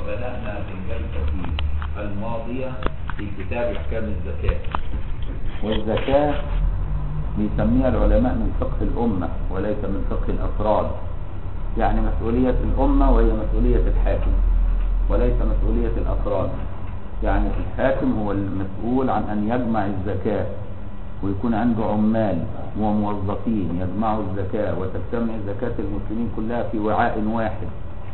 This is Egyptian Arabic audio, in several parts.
وبدأنا في الجلسة الماضية في كتاب أحكام الزكاة والزكاة بيسميها العلماء من فقه الأمة وليس من فقه الأفراد يعني مسؤولية الأمة وهي مسؤولية الحاكم وليس مسؤولية الأفراد يعني الحاكم هو المسؤول عن أن يجمع الزكاة ويكون عنده عمال وموظفين يجمعوا الزكاة وتجتمع زكاة المسلمين كلها في وعاء واحد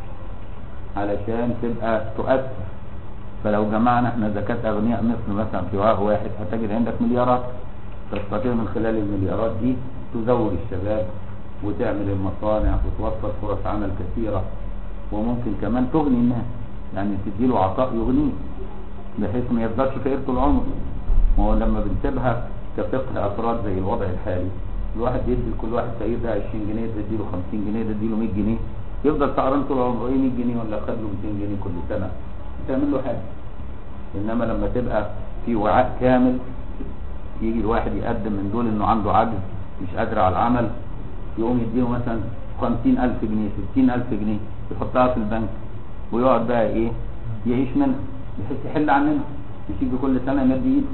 علشان تبقى تؤثر فلو جمعنا احنا زكاة أغنياء مصر مثلا في وعاء واحد هتجد عندك مليارات تستطيع من خلال المليارات دي تزود الشباب وتعمل المصانع وتوفر فرص عمل كثيرة وممكن كمان تغني الناس يعني تديله عطاء يغنيه بحيث ما يفضلش فقير طول عمره ما هو لما بنسيبها كفقه افراد زي الوضع الحالي الواحد يدي لكل واحد فقير ده 20 جنيه ده يديله 50 جنيه ده يديله 100 جنيه يفضل سهران طول عمره ايه 100 جنيه ولا خد له 200 جنيه كل سنه تعمل له حاجه انما لما تبقى في وعاء كامل يجي الواحد يقدم من دول انه عنده عجز مش قادر على العمل يقوم يديله مثلا 50000 جنيه 60000 جنيه يحطها في البنك ويقعد بقى ايه يعيش منها بحيث يحل عننا مش يجي كل سنه يمد ايده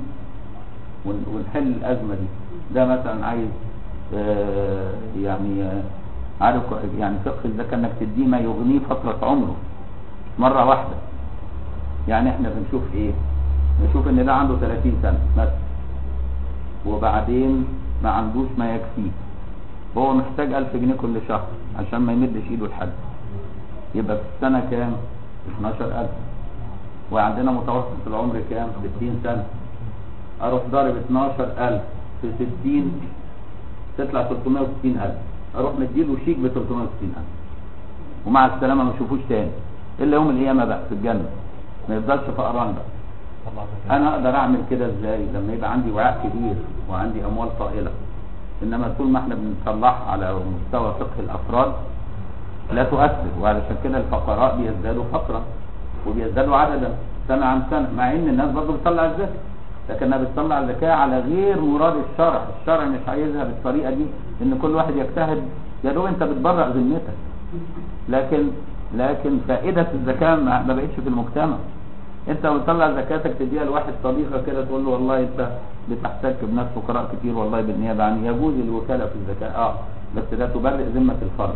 ونحل الازمه دي ده مثلا عايز آه يعني آه عارف يعني فقه الزكاه انك تديه ما يغنيه فتره عمره مره واحده يعني احنا بنشوف ايه نشوف ان ده عنده 30 سنه مثلا وبعدين ما عندوش ما يكفيه هو محتاج 1000 جنيه كل شهر عشان ما يمدش ايده لحد يبقى في السنه كام 12000 وعندنا متوسط العمر كام 60 سنه اروح ضارب 12000 في 60 تطلع 360000 اروح مديله شيك ب 360000 ومع السلامه ما اشوفوش تاني الا يوم القيامه بقى في الجنه ما يفضلش فقران بقى انا اقدر اعمل كده ازاي لما يبقى عندي وعاء كبير وعندي اموال طائله انما طول ما احنا بنصلحها على مستوى فقه الافراد لا تؤثر وعلشان كده الفقراء بيزدادوا فقرا وبيزدادوا عددا سنه عن سنه مع ان الناس برضه بتطلع الزكاه لكنها بتطلع الزكاه على غير مراد الشرع الشرع مش عايزها بالطريقه دي ان كل واحد يجتهد يا دوب انت بتبرأ ذمتك لكن لكن فائده الزكاه ما بقتش في المجتمع انت بتطلع زكاتك تديها لواحد صديقك كده تقول له والله انت بتحتك بناس فقراء كتير والله بالنيابه عني يجوز الوكاله في الزكاه اه بس لا تبرئ ذمه الفرد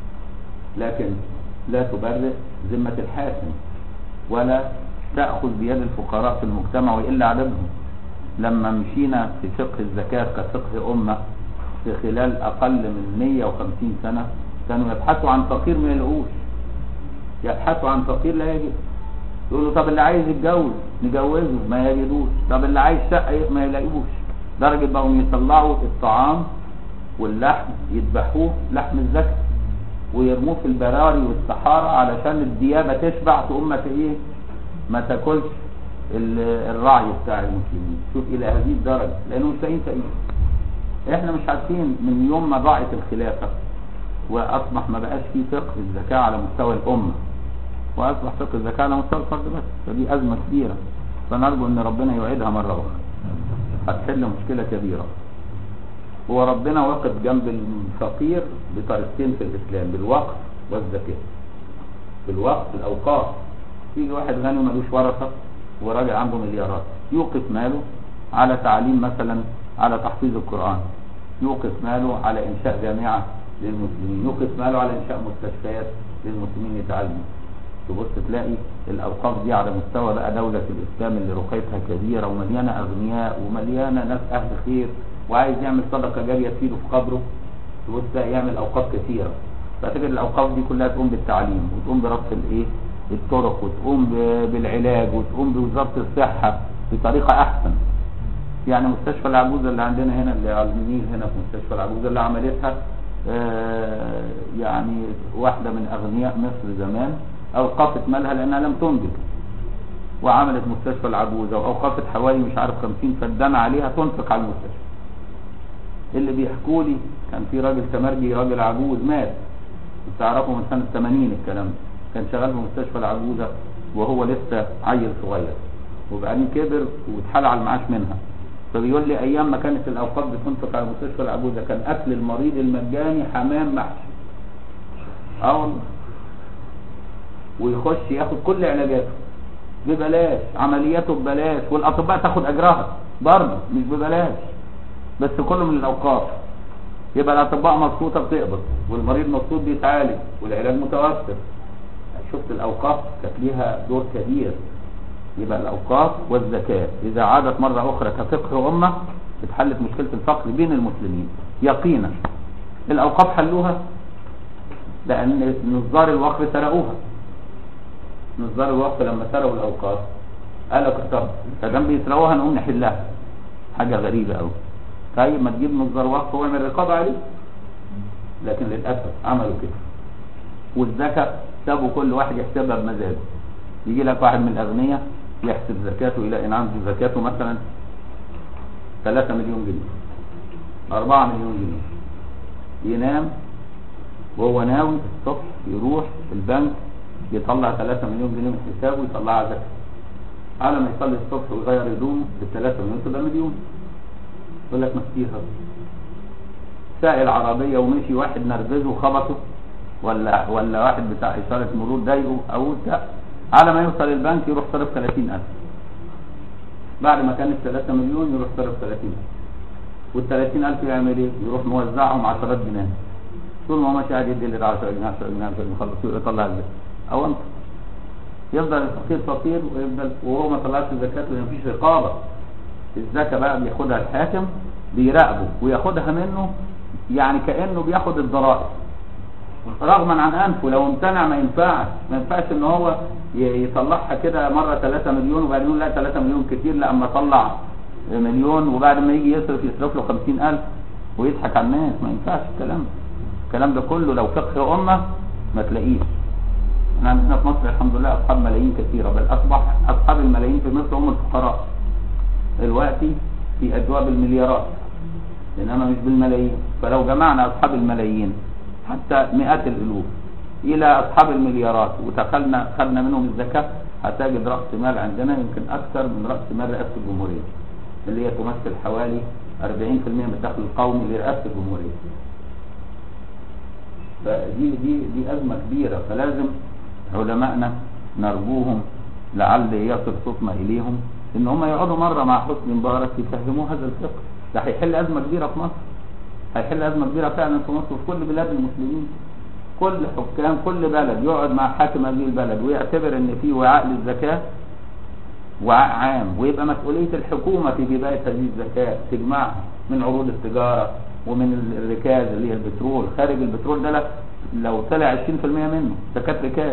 لكن لا تبرئ ذمه الحاكم ولا تاخذ بيد الفقراء في المجتمع والا عددهم لما مشينا في فقه الزكاه كفقه امه في خلال اقل من 150 سنه كانوا يبحثوا عن فقير ما يلاقوش يبحثوا عن فقير لا يجد يقولوا طب اللي عايز يتجوز نجوزه ما يجدوش طب اللي عايز شقه ما يلاقيوش درجه بقوا يطلعوا الطعام واللحم يذبحوه لحم الزكاه ويرموه في البراري والصحارى علشان الديابه تشبع تقوم ما ايه ما تاكلش الرعي بتاع المسلمين شوف الى هذه الدرجه لانه مش لاقيين فقير احنا مش عارفين من يوم ما ضاعت الخلافه واصبح ما بقاش في فقه الزكاه على مستوى الامه واصبح فقه الزكاه على مستوى الفرد بس فدي ازمه كبيره فنرجو ان ربنا يعيدها مره اخرى هتحل مشكله كبيره هو ربنا واقف جنب الفقير بطريقتين في الاسلام بالوقف والزكاه بالوقف الاوقاف يجي واحد غني ملوش ورثه وراجل عنده مليارات يوقف ماله على تعليم مثلا على تحفيظ القران يوقف ماله على انشاء جامعه للمسلمين يوقف ماله على انشاء مستشفيات للمسلمين يتعلموا تبص تلاقي الاوقاف دي على مستوى بقى دولة الاسلام اللي رقيتها كبيرة ومليانة اغنياء ومليانة ناس اهل خير وعايز يعمل صدقة جارية تفيده في قبره تبص تلاقي يعمل اوقاف كثيرة فتجد الاوقاف دي كلها تقوم بالتعليم وتقوم بربط الايه الطرق وتقوم بالعلاج وتقوم بوزارة الصحة بطريقة احسن يعني مستشفى العجوزة اللي عندنا هنا اللي على النيل هنا في مستشفى العجوزة اللي عملتها آه يعني واحدة من اغنياء مصر زمان اوقفت مالها لانها لم تنجب وعملت مستشفى العجوزه واوقفت حوالي مش عارف 50 فدان عليها تنفق على المستشفى اللي بيحكوا لي كان في راجل تمرجي راجل عجوز مات تعرفوا من سنه 80 الكلام ده كان شغال في مستشفى العجوزه وهو لسه عيل صغير وبعدين كبر واتحال على المعاش منها فبيقول لي ايام ما كانت الاوقاف بتنفق على مستشفى العجوزه كان اكل المريض المجاني حمام محشي اه والله ويخش ياخد كل علاجاته ببلاش عملياته ببلاش والاطباء تاخد اجرها برضه مش ببلاش بس كله من الاوقاف يبقى الاطباء مبسوطه بتقبض والمريض مبسوط بيتعالج والعلاج متوفر شفت الاوقاف كانت ليها دور كبير يبقى الاوقاف والزكاه اذا عادت مره اخرى كفقه امه اتحلت مشكله الفقر بين المسلمين يقينا الاوقاف حلوها لان نظار الوقف سرقوها نظار الوقف لما سرقوا الاوقاف قالوا طب فدام بيسرقوها نقوم نحلها حاجه غريبه قوي طيب ما تجيب نظار وقف واعمل رقابه عليه لكن للاسف عملوا كده والزكاه سابوا كل واحد يحسبها بمزاجه يجي لك واحد من الاغنياء يحسب زكاته الى ان عنده زكاته مثلا 3 مليون جنيه 4 مليون جنيه ينام وهو ناوي الصبح يروح البنك يطلع 3 مليون جنيه من حسابه ويطلعها زكاه على ما يصلي الصبح ويغير هدومه ال 3 مليون تبقى مليون يقول لك مسكيها سائل عربيه ومشي واحد نرفزه وخبطه ولا ولا واحد بتاع اشاره مرور ضايقه او بتاع على ما يوصل البنك يروح صرف 30000 بعد ما كانت 3 مليون يروح صرف 30000 وال 30000 يعمل ايه؟ يروح موزعهم عشرات جنيه طول ما هو ماشي قاعد يدي لي 10 جنيه 10 جنيه 10 جنيه يخلص يطلع الزكاه او انت يفضل الفقير فقير ويفضل وهو ما طلعش زكاته لان مفيش رقابه الزكاه بقى بياخدها الحاكم بيراقبه وياخدها منه يعني كانه بياخد الضرائب رغما عن انفه لو امتنع ما ينفعش ما ينفعش ان هو يطلعها كده مره 3 مليون وبعدين يقول لا 3 مليون كتير لا اما اطلع مليون وبعد ما يجي يصرف يصرف له 50000 ويضحك على الناس ما ينفعش الكلام ده الكلام ده كله لو فقه امه ما تلاقيش احنا عندنا في مصر الحمد لله اصحاب ملايين كثيره بل اصبح اصحاب الملايين في مصر هم الفقراء دلوقتي في اجواب المليارات انما مش بالملايين فلو جمعنا اصحاب الملايين حتى مئات الالوف الى اصحاب المليارات ودخلنا خدنا منهم الزكاه هتجد راس مال عندنا يمكن اكثر من راس مال رئاسه الجمهوريه اللي هي تمثل حوالي 40% من الدخل القومي لرئاسه الجمهوريه فدي دي دي ازمه كبيره فلازم علمائنا نرجوهم لعل يصل صوتنا اليهم ان هم يقعدوا مره مع حسني مبارك يفهموه هذا الفقه ده هيحل ازمه كبيره في مصر هيحل ازمه كبيره فعلا في مصر وفي كل بلاد المسلمين كل حكام كل بلد يقعد مع حاكم هذه البلد ويعتبر ان في وعاء للزكاه وعاء عام ويبقى مسؤوليه الحكومه في بدايه هذه الزكاه تجمعها من عروض التجاره ومن الركاز اللي هي البترول خارج البترول ده لو طلع 20% منه زكاه ركاز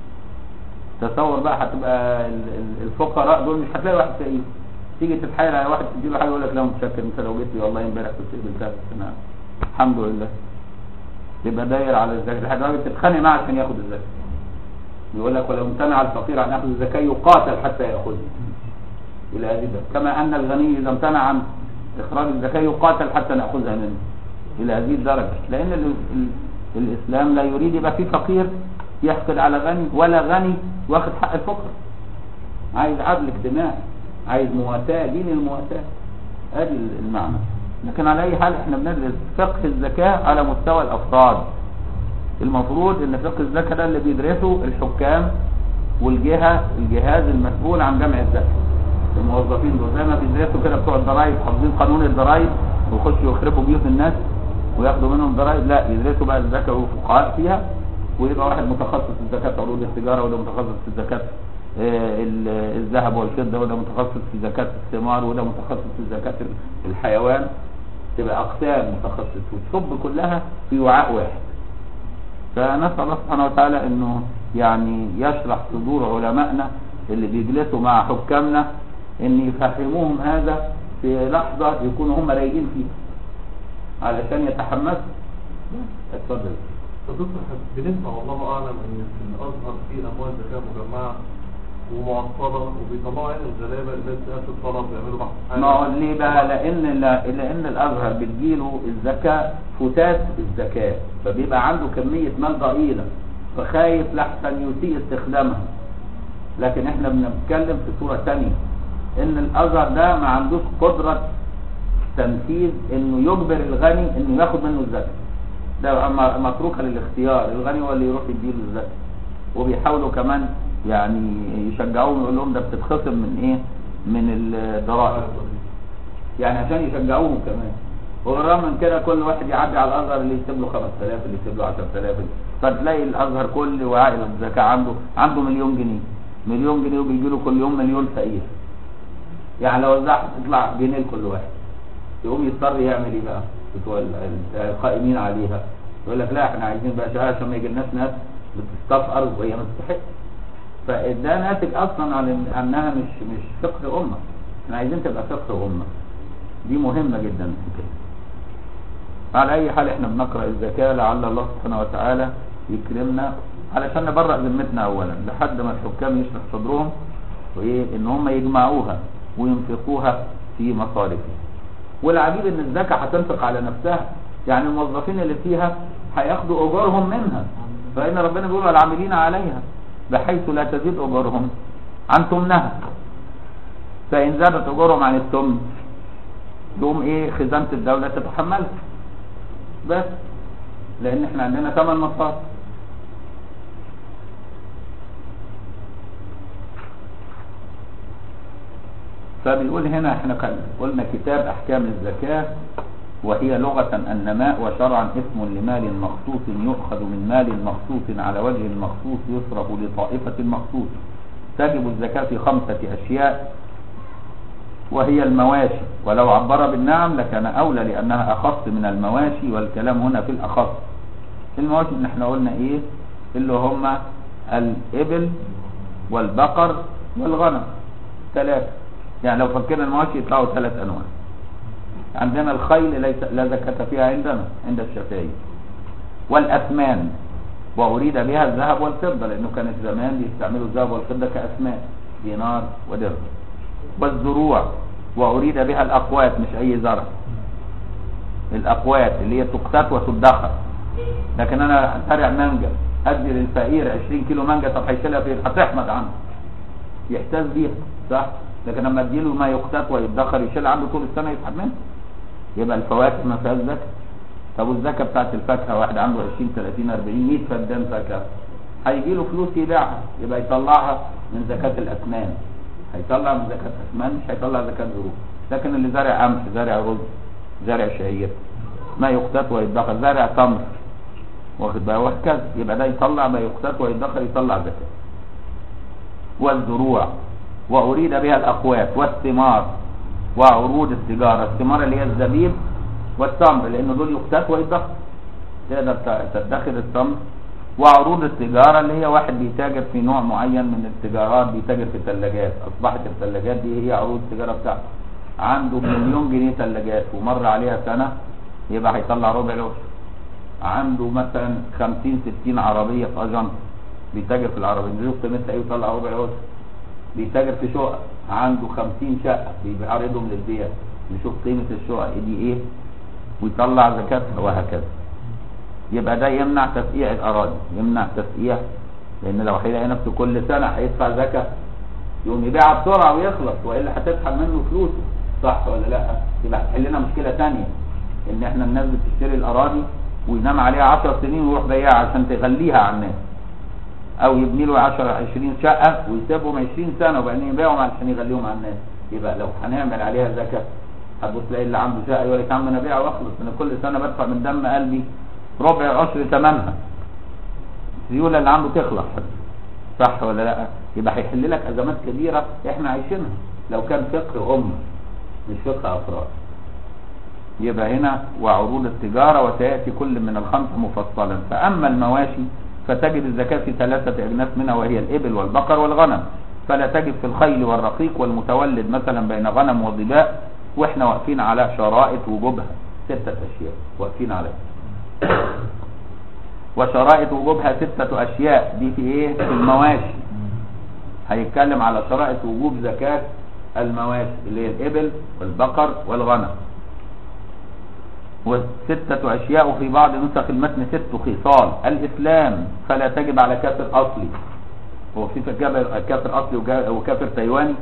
تصور بقى هتبقى الفقراء دول مش هتلاقي واحد فقير تيجي تتحايل على واحد تديله حاجه يقول لك لا متشكر انت لو جيت لي والله امبارح كنت قبلتها انا الحمد لله يبقى داير على الزكاه لحد ما تتخانق معاه عشان ياخد الزكاه يقول لك ولو امتنع الفقير عن اخذ الزكاه يقاتل حتى ياخذها الى هذه كما ان الغني اذا امتنع عن اخراج الزكاه يقاتل حتى ناخذها منه الى هذه الدرجه لان ال ال الاسلام لا يريد يبقى في فقير يحقد على غني ولا غني واخد حق الفقر عايز عدل اجتماعي عايز مواساة دين المواساة ادي المعنى لكن على اي حال احنا بندرس فقه الزكاة على مستوى الافراد المفروض ان فقه الزكاة ده اللي بيدرسه الحكام والجهة الجهاز المسؤول عن جمع الزكاة الموظفين دول زي ما بيدرسوا كده بتوع الضرايب حافظين قانون الضرايب ويخشوا يخربوا بيوت الناس وياخدوا منهم ضرايب لا يدرسوا بقى الزكاة وفقهاء فيها ويبقى واحد متخصص في زكاة عروض التجارة وده متخصص في زكاة الذهب والفضة وده متخصص في زكاة الثمار وده متخصص في زكاة الحيوان تبقى أقسام متخصص وتصب كلها في وعاء واحد فنسأل الله سبحانه وتعالى أنه يعني يشرح صدور علمائنا اللي بيجلسوا مع حكامنا أن يفهموهم هذا في لحظة يكونوا هم رايقين فيها علشان يتحمسوا اتفضل فدكتور بنسمع والله اعلم ان في الازهر في اموال زكاه مجمعه ومعطله وبيطلعوا عين الغلابه الناس تقفل الطلب ويعملوا بحث ما هو ليه بقى لان لان الازهر بتجيله الزكاه فتات الزكاه فبيبقى عنده كميه مال ضئيله فخايف لحسن يسيء استخدامها لكن احنا بنتكلم في صوره ثانيه ان الازهر ده ما عندوش قدره تنفيذ انه يجبر الغني انه ياخد منه الزكاه ده متروكه للاختيار الغني هو اللي يروح يديله الزكاه وبيحاولوا كمان يعني يشجعوهم يقول لهم ده بتتخصم من ايه من الضرائب يعني عشان يشجعوهم كمان وبالرغم من كده كل واحد يعدي على الازهر اللي يكتب له 5000 اللي يكتب له 10000 فتلاقي الازهر كل وعائل الزكاه عنده عنده مليون جنيه مليون جنيه وبيجي له كل يوم مليون فقير يعني لو وزعت تطلع جنيه لكل واحد يقوم يضطر يعمل ايه بقى بتوع ال- القائمين عليها يقول لك لا احنا عايزين بقى شهاده عشان ما يجيلناش ناس بتستفقر وهي ما تستحق فده ناتج اصلا عن إن- انها مش مش فقه امه احنا عايزين تبقى فقه امه دي مهمه جدا في كده على اي حال احنا بنقرا الزكاه لعل الله سبحانه وتعالى يكرمنا علشان نبرأ ذمتنا اولا لحد ما الحكام يشرح صدرهم وايه ان هم يجمعوها وينفقوها في مصارفهم والعجيب ان الزكاه هتنفق على نفسها يعني الموظفين اللي فيها هياخدوا اجورهم منها فان ربنا بيقول العاملين عليها بحيث لا تزيد اجورهم عن تمنها فان زادت اجورهم عن التمن يقوم ايه خزانه الدوله تتحملها بس لان احنا عندنا ثمان مصارف فبيقول هنا احنا كان قلنا كتاب احكام الزكاة وهي لغة النماء وشرعا اسم لمال مخصوص يؤخذ من مال مخصوص على وجه مخصوص يصرف لطائفة مخصوص تجب الزكاة في خمسة اشياء وهي المواشي ولو عبر بالنعم لكان اولى لانها اخص من المواشي والكلام هنا في الاخص المواشي اللي احنا قلنا ايه اللي هما الابل والبقر والغنم ثلاثة يعني لو فكرنا المواشي يطلعوا ثلاث انواع عندنا الخيل ليس لا زكاة فيها عندنا عند الشافعي والاثمان واريد بها الذهب والفضة لانه كانت زمان بيستعملوا الذهب والفضة كاثمان دينار ودرهم والزروع واريد بها الاقوات مش اي زرع الاقوات اللي هي تقتات وتدخر لكن انا زارع مانجا ادي للفقير 20 كيلو مانجا طب هيشيلها فين هتحمد عنه يحتاج بيها صح لكن لما اديله ما يقتات ويدخر يشيل عنده طول السنه يسحب منه يبقى الفواكه ما فيهاش زكاه طب والزكاه بتاعت الفاكهه واحد عنده 20 30 40 100 فدان فاكهه هيجي له فلوس يبيعها يبقى يطلعها من زكاه الاثمان هيطلع من زكاه اثمان مش هيطلع زكاه ظروف لكن اللي زارع قمح زارع رز زارع شعير ما يقتات ويدخر زارع تمر واخد بقى وهكذا يبقى ده يطلع ما يقتات ويدخر يطلع زكاه والزروع وأريد بها الأقوات والثمار وعروض التجارة الثمار اللي هي الزبيب والتمر لأن دول يقتات ويدخر تقدر تدخر التمر وعروض التجارة اللي هي واحد بيتاجر في نوع معين من التجارات بيتاجر في ثلاجات أصبحت الثلاجات دي هي عروض التجارة بتاعته عنده مليون جنيه ثلاجات ومر عليها سنة يبقى هيطلع ربع العشر عنده مثلا 50 60 عربية في أجنس بيتاجر في العربية نشوف قيمتها ايه ويطلع ربع العشر بيتاجر في شقق عنده 50 شقة بيعرضهم للبيع نشوف قيمة الشقق دي ايه ويطلع زكاتها وهكذا يبقى ده يمنع تسقيع الأراضي يمنع تسقيع لأن لو هيلاقي نفسه كل سنة هيدفع زكاة يقوم يبيعها بسرعة ويخلص وإلا هتسحب منه فلوسه صح ولا لا؟ يبقى هتحل لنا مشكلة ثانية إن إحنا الناس بتشتري الأراضي وينام عليها 10 سنين ويروح بيعها عشان تغليها على الناس او يبني له 10 20 شقه ويسيبهم 20 سنه وبعدين يبيعهم عشان يغليهم على الناس يبقى لو هنعمل عليها زكاه هتبص تلاقي اللي عنده شقه يقول لك يا عم انا ابيعها واخلص انا كل سنه بدفع من دم قلبي ربع عشر ثمنها السيوله اللي عنده تخلص صح ولا لا يبقى هيحل لك ازمات كبيره احنا عايشينها لو كان فقه امه مش فقه افراد يبقى هنا وعروض التجاره وسياتي كل من الخمسه مفصلا فاما المواشي فتجب الزكاة في ثلاثة أجناس منها وهي الإبل والبقر والغنم فلا تجب في الخيل والرقيق والمتولد مثلا بين غنم وظباء واحنا واقفين على شرائط وجوبها ستة أشياء واقفين عليها وشرائط وجوبها ستة أشياء دي في إيه؟ في المواشي هيتكلم على شرائط وجوب زكاة المواشي اللي هي الإبل والبقر والغنم وستة أشياء في بعض نسخ المتن ست خصال الإسلام فلا تجب على كافر أصلي هو في كافر أصلي وكافر تايواني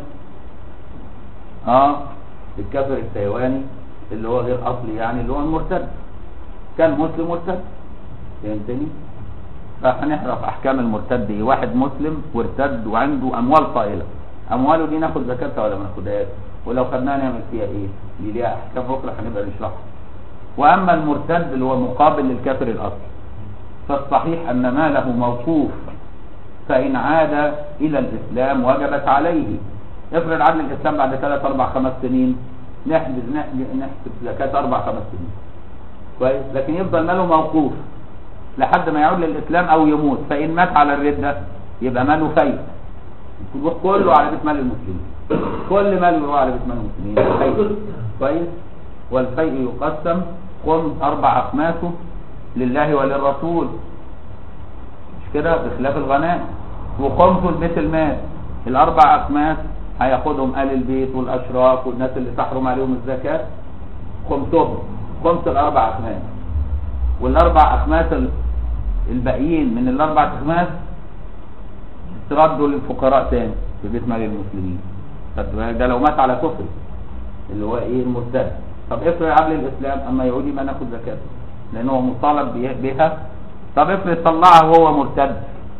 اه الكافر التايواني اللي هو غير أصلي يعني اللي هو المرتد كان مسلم مرتد فهمتني فهنعرف احكام المرتد ايه واحد مسلم وارتد وعنده اموال طائله امواله دي ناخد زكاتها ولا ما ناخدهاش ولو خدناها نعمل فيها ايه دي ليها احكام اخرى هنبقى نشرحها واما المرتد اللي هو مقابل للكافر الاصلي فالصحيح ان ماله موقوف فان عاد الى الاسلام وجبت عليه افرض عدل الاسلام بعد ثلاث اربع خمس سنين نحجز نحجز- نحسب زكاه اربع خمس سنين كويس لكن يفضل ماله موقوف لحد ما يعود للاسلام او يموت فان مات على الرده يبقى ماله فايت يروح كله على بيت مال المسلمين كل ماله يروح على بيت مال المسلمين فايت كويس والفيء يقسم خمس اربع اخماسه لله وللرسول مش كده بخلاف الغنائم وخمسه لبيت المال الاربع اخماس هياخدهم ال البيت والاشراف والناس اللي تحرم عليهم الزكاه خمسهم خمس الاربع اخماس والاربع اخماس ال- الباقيين من الاربع اخماس تردوا للفقراء تاني في بيت مال المسلمين طب ده لو مات على كفر اللي هو ايه المرتد طب افرض قبل الاسلام اما يعود ما ناخد زكاته لان هو مطالب بيه- بها طب افرض طلعها وهو مرتد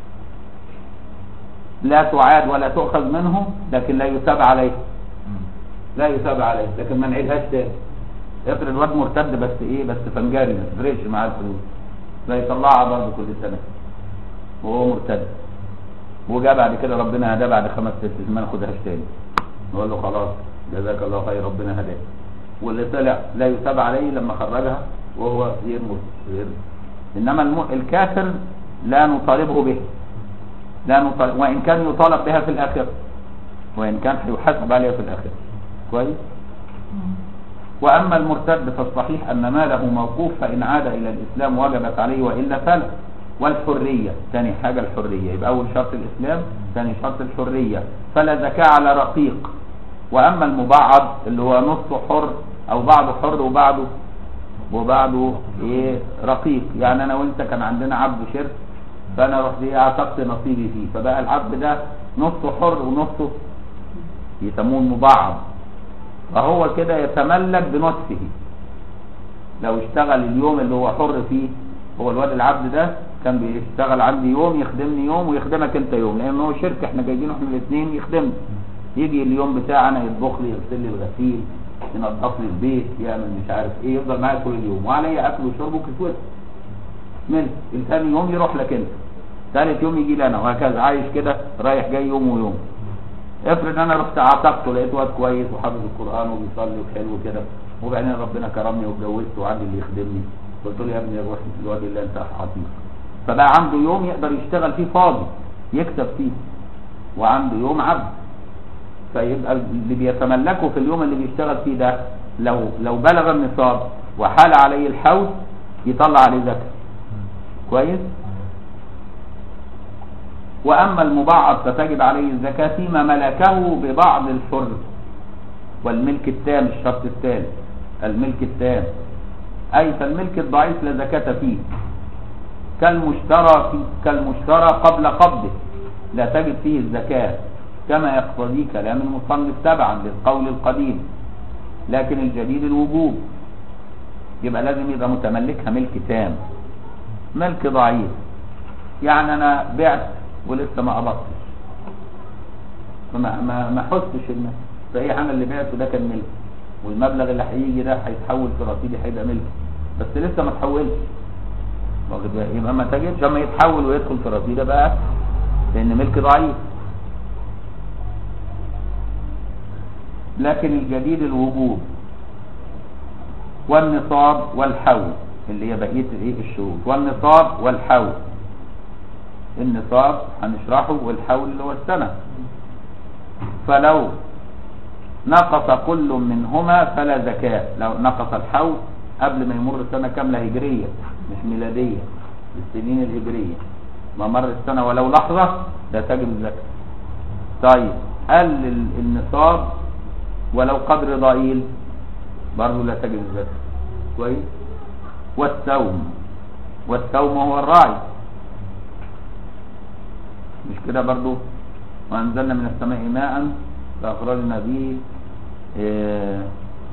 لا تعاد ولا تؤخذ منه لكن لا يثاب عليه لا يثاب عليه لكن ما نعيدهاش تاني افرض الواد مرتد بس ايه بس فنجاري ما تفرقش معاه الفلوس لا يطلعها برضه كل سنه وهو مرتد وجاء بعد كده ربنا هداه بعد خمس ست سنين ما ناخدهاش تاني نقول له خلاص جزاك الله خير ربنا هداك واللي طلع لا يثاب عليه لما خرجها وهو غير مر- غير انما الم... الكافر لا نطالبه به لا نطالب وان كان يطالب بها في الاخره وان كان هيحاسب عليها في الاخره كويس واما المرتد فالصحيح ان ماله موقوف فان عاد الى الاسلام وجبت عليه والا فلا والحريه ثاني حاجه الحريه يبقى اول شرط الاسلام ثاني شرط الحريه فلا زكاه على رقيق واما المبعض اللي هو نصه حر او بعضه حر وبعضه وبعضه ايه رقيق يعني انا وانت كان عندنا عبد شرك فانا رحت ايه اعتقت نصيبي فيه فبقى العبد ده نصه حر ونصه يسموه المبعض فهو كده يتملك بنصفه لو اشتغل اليوم اللي هو حر فيه هو الواد العبد ده كان بيشتغل عندي يوم يخدمني يوم ويخدمك انت يوم لان هو شركه احنا جايبينه احنا الاثنين يخدمني يجي اليوم بتاعنا يطبخ لي يغسل لي الغسيل ينظف لي البيت يعمل مش عارف ايه يفضل معايا طول اليوم وعليا اكل وشرب وكسوته من الثاني يوم يروح لك انت ثالث يوم يجي لي انا وهكذا عايش كده رايح جاي يوم ويوم افرض انا رحت عتقته لقيت واد كويس وحافظ القران وبيصلي وحلو كده وبعدين ربنا كرمني واتجوزت وعندي اللي يخدمني قلت له يا ابني روح الواد اللي انت عتيق فبقى عنده يوم يقدر يشتغل فيه فاضي يكسب فيه وعنده يوم عبد فيبقى اللي بيتملكه في اليوم اللي بيشتغل فيه ده لو لو بلغ النصاب وحال عليه الحول يطلع عليه زكاه كويس واما المبعض فتجب عليه الزكاه فيما ملكه ببعض الحر والملك التام الشرط الثالث الملك التام اي فالملك الضعيف لا زكاه فيه كالمشترى في كالمشترى قبل قبضه لا تجب فيه الزكاه كما يقتضي كلام المصنف تبعا للقول القديم لكن الجديد الوجوب يبقى لازم يبقى متملكها ملك تام ملك ضعيف يعني انا بعت ولسه ما قبضتش فما ما ما حسش المال فايه انا اللي بعته ده كان ملك والمبلغ اللي هيجي ده هيتحول في رصيدي هيبقى ملك بس لسه ما اتحولش واخد بالك يبقى ما تجدش اما يتحول ويدخل في رصيدي بقى لان ملك ضعيف لكن الجديد الوجوب والنصاب والحول اللي هي بقيه الايه الشروط والنصاب والحول النصاب هنشرحه والحول اللي هو السنه فلو نقص كل منهما فلا زكاه لو نقص الحول قبل ما يمر سنه كامله هجريه مش ميلاديه السنين الهجريه ما مر السنه ولو لحظه لا تجب الزكاه طيب قل النصاب ولو قدر ضئيل برضه لا تجب الزكاه كويس والثوم والثوم هو الراعي مش كده برضه وانزلنا من السماء ماء فاخرجنا به إيه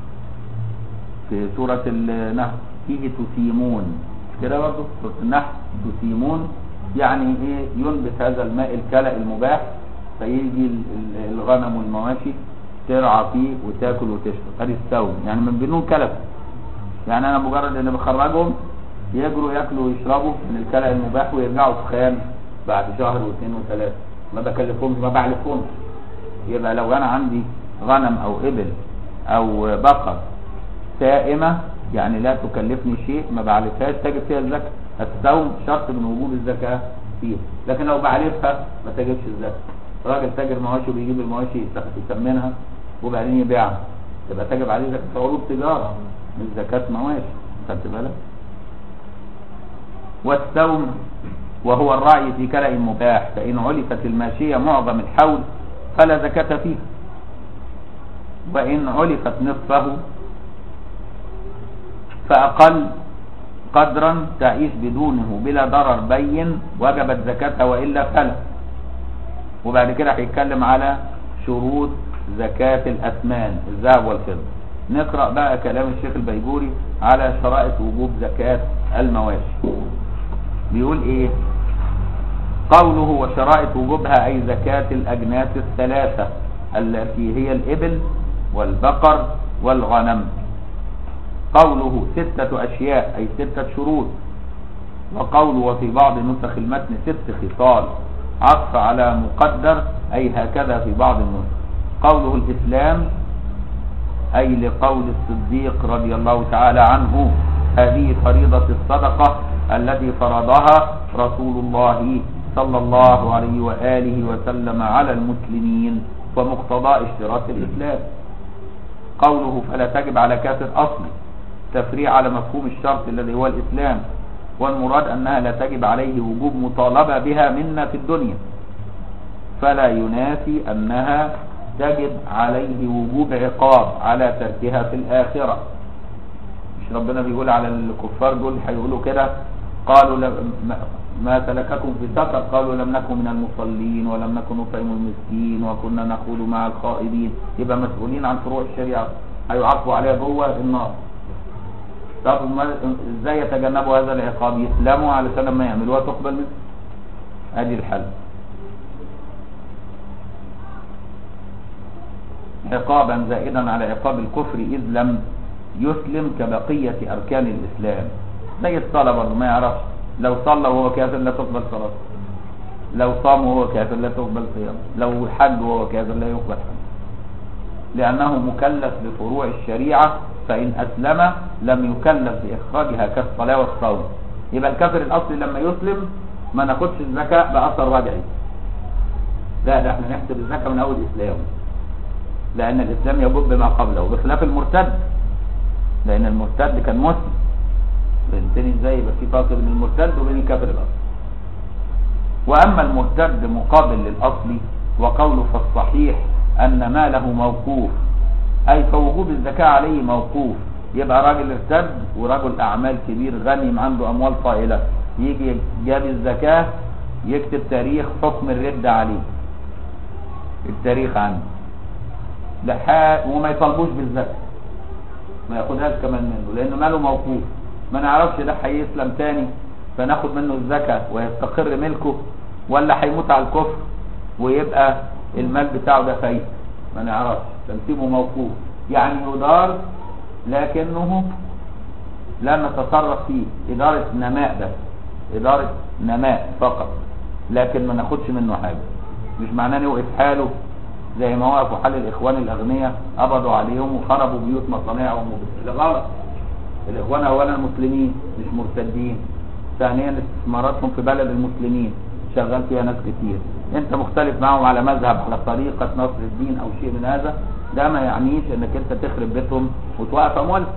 في سورة النحل فيه تسيمون مش كده برضه سورة النحل تسيمون يعني ايه ينبت هذا الماء الكلأ المباح فيجي ال- ال- الغنم والمواشي ترعى فيه وتاكل وتشرب ادي السوم يعني من بدون كلف يعني انا مجرد ان بخرجهم يجروا ياكلوا ويشربوا من الكلأ المباح ويرجعوا تخان بعد شهر واثنين وثلاثه ما بكلفهمش ما بعلفهمش يبقى لو انا عندي غنم او ابل او بقر سائمة يعني لا تكلفني شيء ما بعلفهاش تجب فيها الزكاة السوم شرط من وجوب الزكاة فيها لكن لو بعلفها ما تجبش الزكاة راجل تاجر مواشي وبيجيب المواشي يسخ- يسمنها وبعدين يبيعها تبقى تجب عليه زكاة عروض تجارة مش زكاة مواشي خدت بالك والسوم وهو الرعي في كلأ مباح فإن علفت الماشية معظم الحول فلا زكاة فيه وإن علفت نصفه فأقل قدرا تعيش بدونه بلا ضرر بين وجبت زكاتها وإلا فلا وبعد كده هيتكلم على شروط زكاة الأثمان الذهب والفضة نقرأ بقى كلام الشيخ البيجوري على شرائط وجوب زكاة المواشي بيقول ايه قوله وشرائط وجوبها أي زكاة الأجناس الثلاثة التي هي الإبل والبقر والغنم قوله ستة أشياء أي ستة شروط وقوله وفي بعض نسخ المتن ست خصال عطف على مقدر أي هكذا في بعض النسخ قوله الإسلام أي لقول الصديق رضي الله تعالى عنه هذه فريضة الصدقة التي فرضها رسول الله صلى الله عليه وآله وسلم على المسلمين ومقتضى اشتراط الإسلام قوله فلا تجب على كافر أصلي تفريع على مفهوم الشرط الذي هو الإسلام والمراد أنها لا تجب عليه وجوب مطالبة بها منا في الدنيا فلا ينافي أنها تجب عليه وجوب عقاب على تركها في الآخرة مش ربنا بيقول على الكفار دول هيقولوا كده قالوا لم- ما- ما سلككم في سقر قالوا لم نكن من المصلين ولم نكن نطعم المسكين وكنا نخوض مع الخائضين يبقى مسؤولين عن فروع الشريعة هيعاقبوا عليها جوه النار طب ما- ازاي يتجنبوا هذا العقاب يسلموا علشان لما يعملوها تقبل منهم ادي الحل عقابا زائدا على عقاب الكفر اذ لم يسلم كبقية اركان الاسلام زي الصلاة برضه ما يعرفش لو صلى وهو كافر لا تقبل صلاته لو صام وهو كافر لا تقبل صيامه لو حج وهو كافر لا يقبل حج لأنه مكلف بفروع الشريعة فإن أسلم لم يكلف بإخراجها كالصلاة والصوم يبقى الكافر الأصلي لما يسلم ما ناخدش الزكاة بأثر رجعي لا ده احنا نحسب الزكاة من أول إسلام لأن الإسلام يجب بما قبله بخلاف المرتد لأن المرتد كان مسلم فهمتني ازاي يبقى في فرق بين المرتد وبين الكافر الأصلي وأما المرتد مقابل للأصل وقوله فالصحيح أن ماله موقوف أي فوجوب الزكاة عليه موقوف يبقى راجل ارتد ورجل أعمال كبير غني عنده أموال طائلة يجي جاب الزكاة يكتب تاريخ حكم الردة عليه التاريخ عنه لحا وما يطالبوش بالزكاة ما ياخدهاش كمان منه لأنه ماله موقوف ما نعرفش ده هيسلم تاني فناخد منه الزكاة ويستقر ملكه ولا هيموت على الكفر ويبقى المال بتاعه ده فايد ما نعرفش تنسيبه موقوف يعني يدار لكنه لا نتصرف فيه إدارة نماء بس إدارة نماء فقط لكن ما ناخدش منه حاجة مش معناه نوقف حاله زي ما وقفوا حال الإخوان الأغنياء قبضوا عليهم وخربوا بيوت مصانعهم وب- غلط الإخوان أولا مسلمين مش مرتدين ثانيا استثماراتهم في بلد المسلمين شغال فيها ناس كتير انت مختلف معهم على مذهب على طريقة نصر الدين او شيء من هذا ده ما يعنيش انك انت تخرب بيتهم وتوقف اموالهم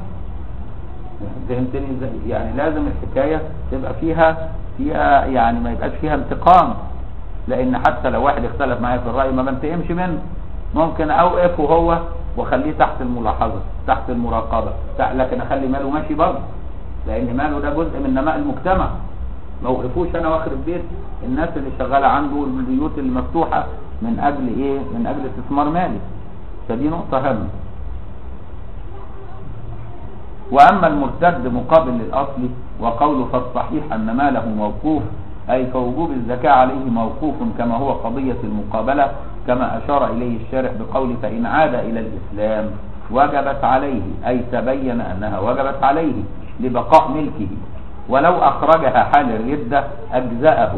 فهمتني ازاي يعني لازم الحكاية تبقى فيها فيها يعني ما يبقاش فيها انتقام لان حتى لو واحد اختلف معايا في الرأي ما بنتقمش منه ممكن اوقفه هو واخليه تحت الملاحظة تحت المراقبة تحت لكن اخلي ماله ماشي برضه لان ماله ده جزء من نماء المجتمع ما وقفوش انا واخرب بيت الناس اللي شغاله عنده البيوت اللي مفتوحه من اجل ايه من اجل استثمار مالي فدي نقطه هامه واما المرتد مقابل للاصل وقوله فالصحيح ان ماله موقوف أي فوجوب الزكاة عليه موقوف كما هو قضية المقابلة كما أشار إليه الشارح بقول فإن عاد إلى الإسلام وجبت عليه أي تبين أنها وجبت عليه لبقاء ملكه ولو أخرجها حال الردة أجزأه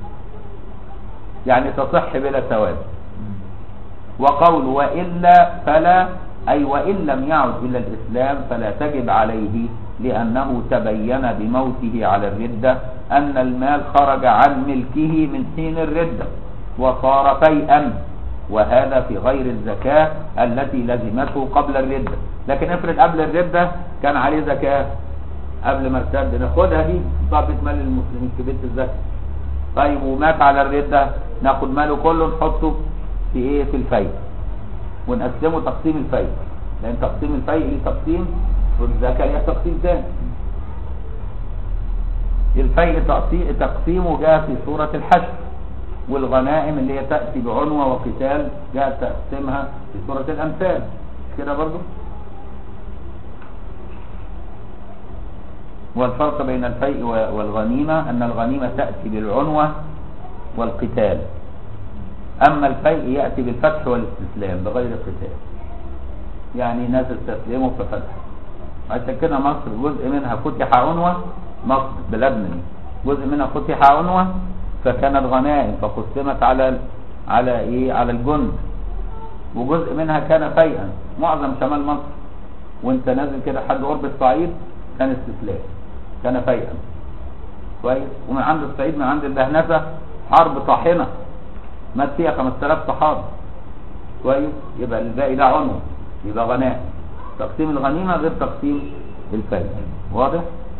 يعني تصح بلا ثواب وقول وإلا فلا أي وإن لم يعد إلى الإسلام فلا تجب عليه لأنه تبين بموته على الردة أن المال خرج عن ملكه من حين الردة وصار فيئا وهذا في غير الزكاة التي لزمته قبل الردة لكن افرض قبل الردة كان عليه زكاة قبل ما ارتد ناخدها دي ضابط مال المسلمين في بيت الزكاة طيب ومات على الردة ناخد ماله كله نحطه في ايه في الفيء ونقسمه تقسيم الفيء لان تقسيم الفيء ليه تقسيم والزكاة ليها تقسيم تاني الفيء تقسي- تقسيمه جاء في سورة الحشر والغنائم اللي هي تأتي بعنوة وقتال جاء تقسيمها في سورة الأمثال مش كده برضو والفرق بين الفيء و- والغنيمة أن الغنيمة تأتي بالعنوة والقتال أما الفيء يأتي بالفتح والاستسلام بغير قتال يعني ناس استسلموا ففتح عشان كده مصر جزء منها فتح عنوة مصر بلادنا دي جزء منها فتح عنوة فكانت غنائم فقسمت على على ايه على الجند وجزء منها كان فيئا معظم شمال مصر وانت نازل كده لحد قرب الصعيد كان استسلام كان فيئا كويس ومن عند الصعيد من عند الدهنسه حرب طاحنه مات فيها 5000 صحابه كويس يبقى الباقي ده عنوة يبقى غنائم تقسيم الغنيمه غير تقسيم الفيء واضح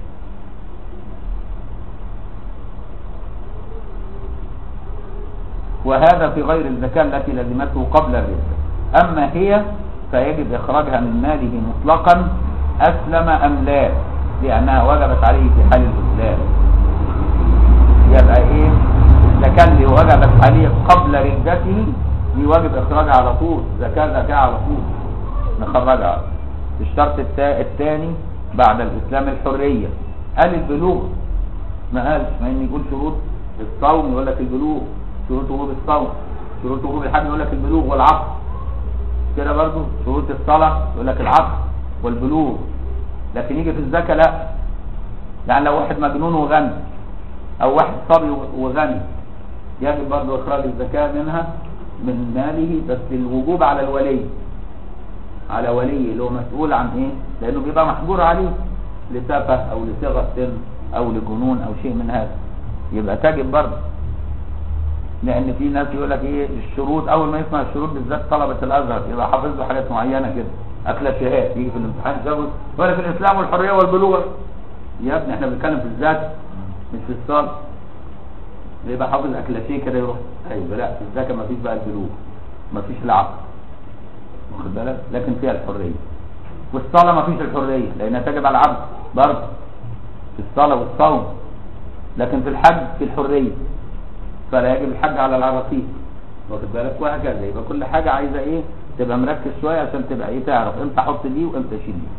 وهذا في غير الزكاة التي لزمته قبل الردة أما هي فيجب إخراجها من ماله مطلقا أسلم أم لا لأنها وجبت عليه في حال الإسلام يبقى إيه الزكاة اللي وجبت عليه قبل ردته دي واجب إخراجها على طول زكاة زكاة على طول نخرجها الشرط التا- الثاني بعد الإسلام الحرية قال البلوغ ما قالش ما إن يقول شروط الصوم يقول لك البلوغ شروط وجوب الصوم شروط وجوب الحج يقول لك البلوغ والعقل كده برضو شروط الصلاة يقول لك العقل والبلوغ لكن يجي في الزكاة لا يعني لو واحد مجنون وغني او واحد صبي وغني يجب برضو اخراج الزكاة منها من ماله بس الوجوب على الولي على ولي اللي هو مسؤول عن ايه لانه بيبقى محجور عليه لسفه او لصغر سن او لجنون او شيء من هذا يبقى تجب برضه لان في ناس يقول لك ايه الشروط اول ما يسمع الشروط بالذات طلبه الازهر يبقى حافظ له حاجات معينه كده اكله شهاد يجي في الامتحان يجاوب ولا في الاسلام والحريه والبلوغ يا ابني احنا بنتكلم في الذات مش في الصلاه يبقى حافظ اكلاشيه كده يروح ايوه لا في الزكاه ما فيش بقى البلوغ ما فيش العقل واخد بالك لكن فيها الحريه والصلاه ما فيش الحريه لانها تجب على العبد برضه في الصلاه والصوم لكن في الحج في الحريه فلا يجب الحج على العراقيل واخد بالك وهكذا يبقى كل حاجه عايزه ايه تبقى مركز شويه عشان تبقى ايه تعرف امتى احط دي وامتى اشيل دي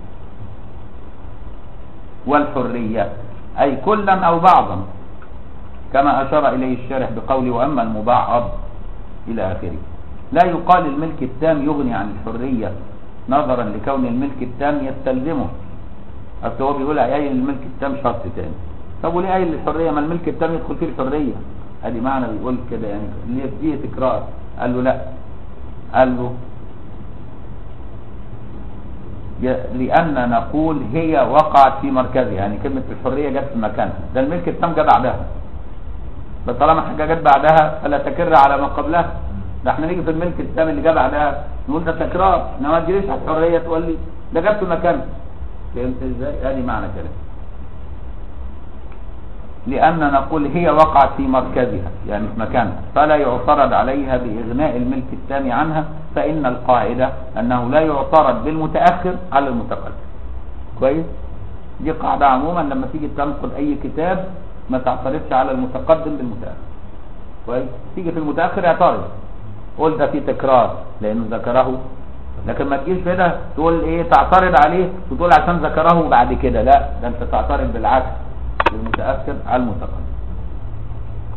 والحريه اي كلا او بعضا كما اشار اليه الشارح بقوله واما المبعض الى اخره لا يقال الملك التام يغني عن الحريه نظرا لكون الملك التام يستلزمه اصل هو بيقول قايل الملك التام شرط تاني طب وليه قايل الحريه ما الملك التام يدخل فيه الحريه ادي معنى بيقول كده يعني اللي فيه تكرار قال له لا قال له ي- لأن نقول هي وقعت في مركزها يعني كلمة الحرية جت في مكانها ده الملك التام جه بعدها فطالما حاجة جت بعدها فلا تكر على ما قبلها ده احنا نيجي في الملك التام اللي جه بعدها نقول ده تكرار انما ما تجيليش على الحرية تقول لي ده جت في مكانها فهمت ازاي؟ ادي معنى كده لأن نقول هي وقعت في مركزها يعني في مكانها فلا يعترض عليها بإغناء الملك التام عنها فإن القاعدة أنه لا يعترض بالمتأخر على المتقدم كويس دي قاعدة عموما لما تيجي تنقل أي كتاب ما تعترضش على المتقدم بالمتأخر كويس تيجي في المتأخر اعترض قول ده في تكرار لأنه ذكره لكن ما تجيش كده تقول ايه تعترض عليه وتقول عشان ذكره بعد كده لا ده انت تعترض بالعكس المتأخر على المتقدم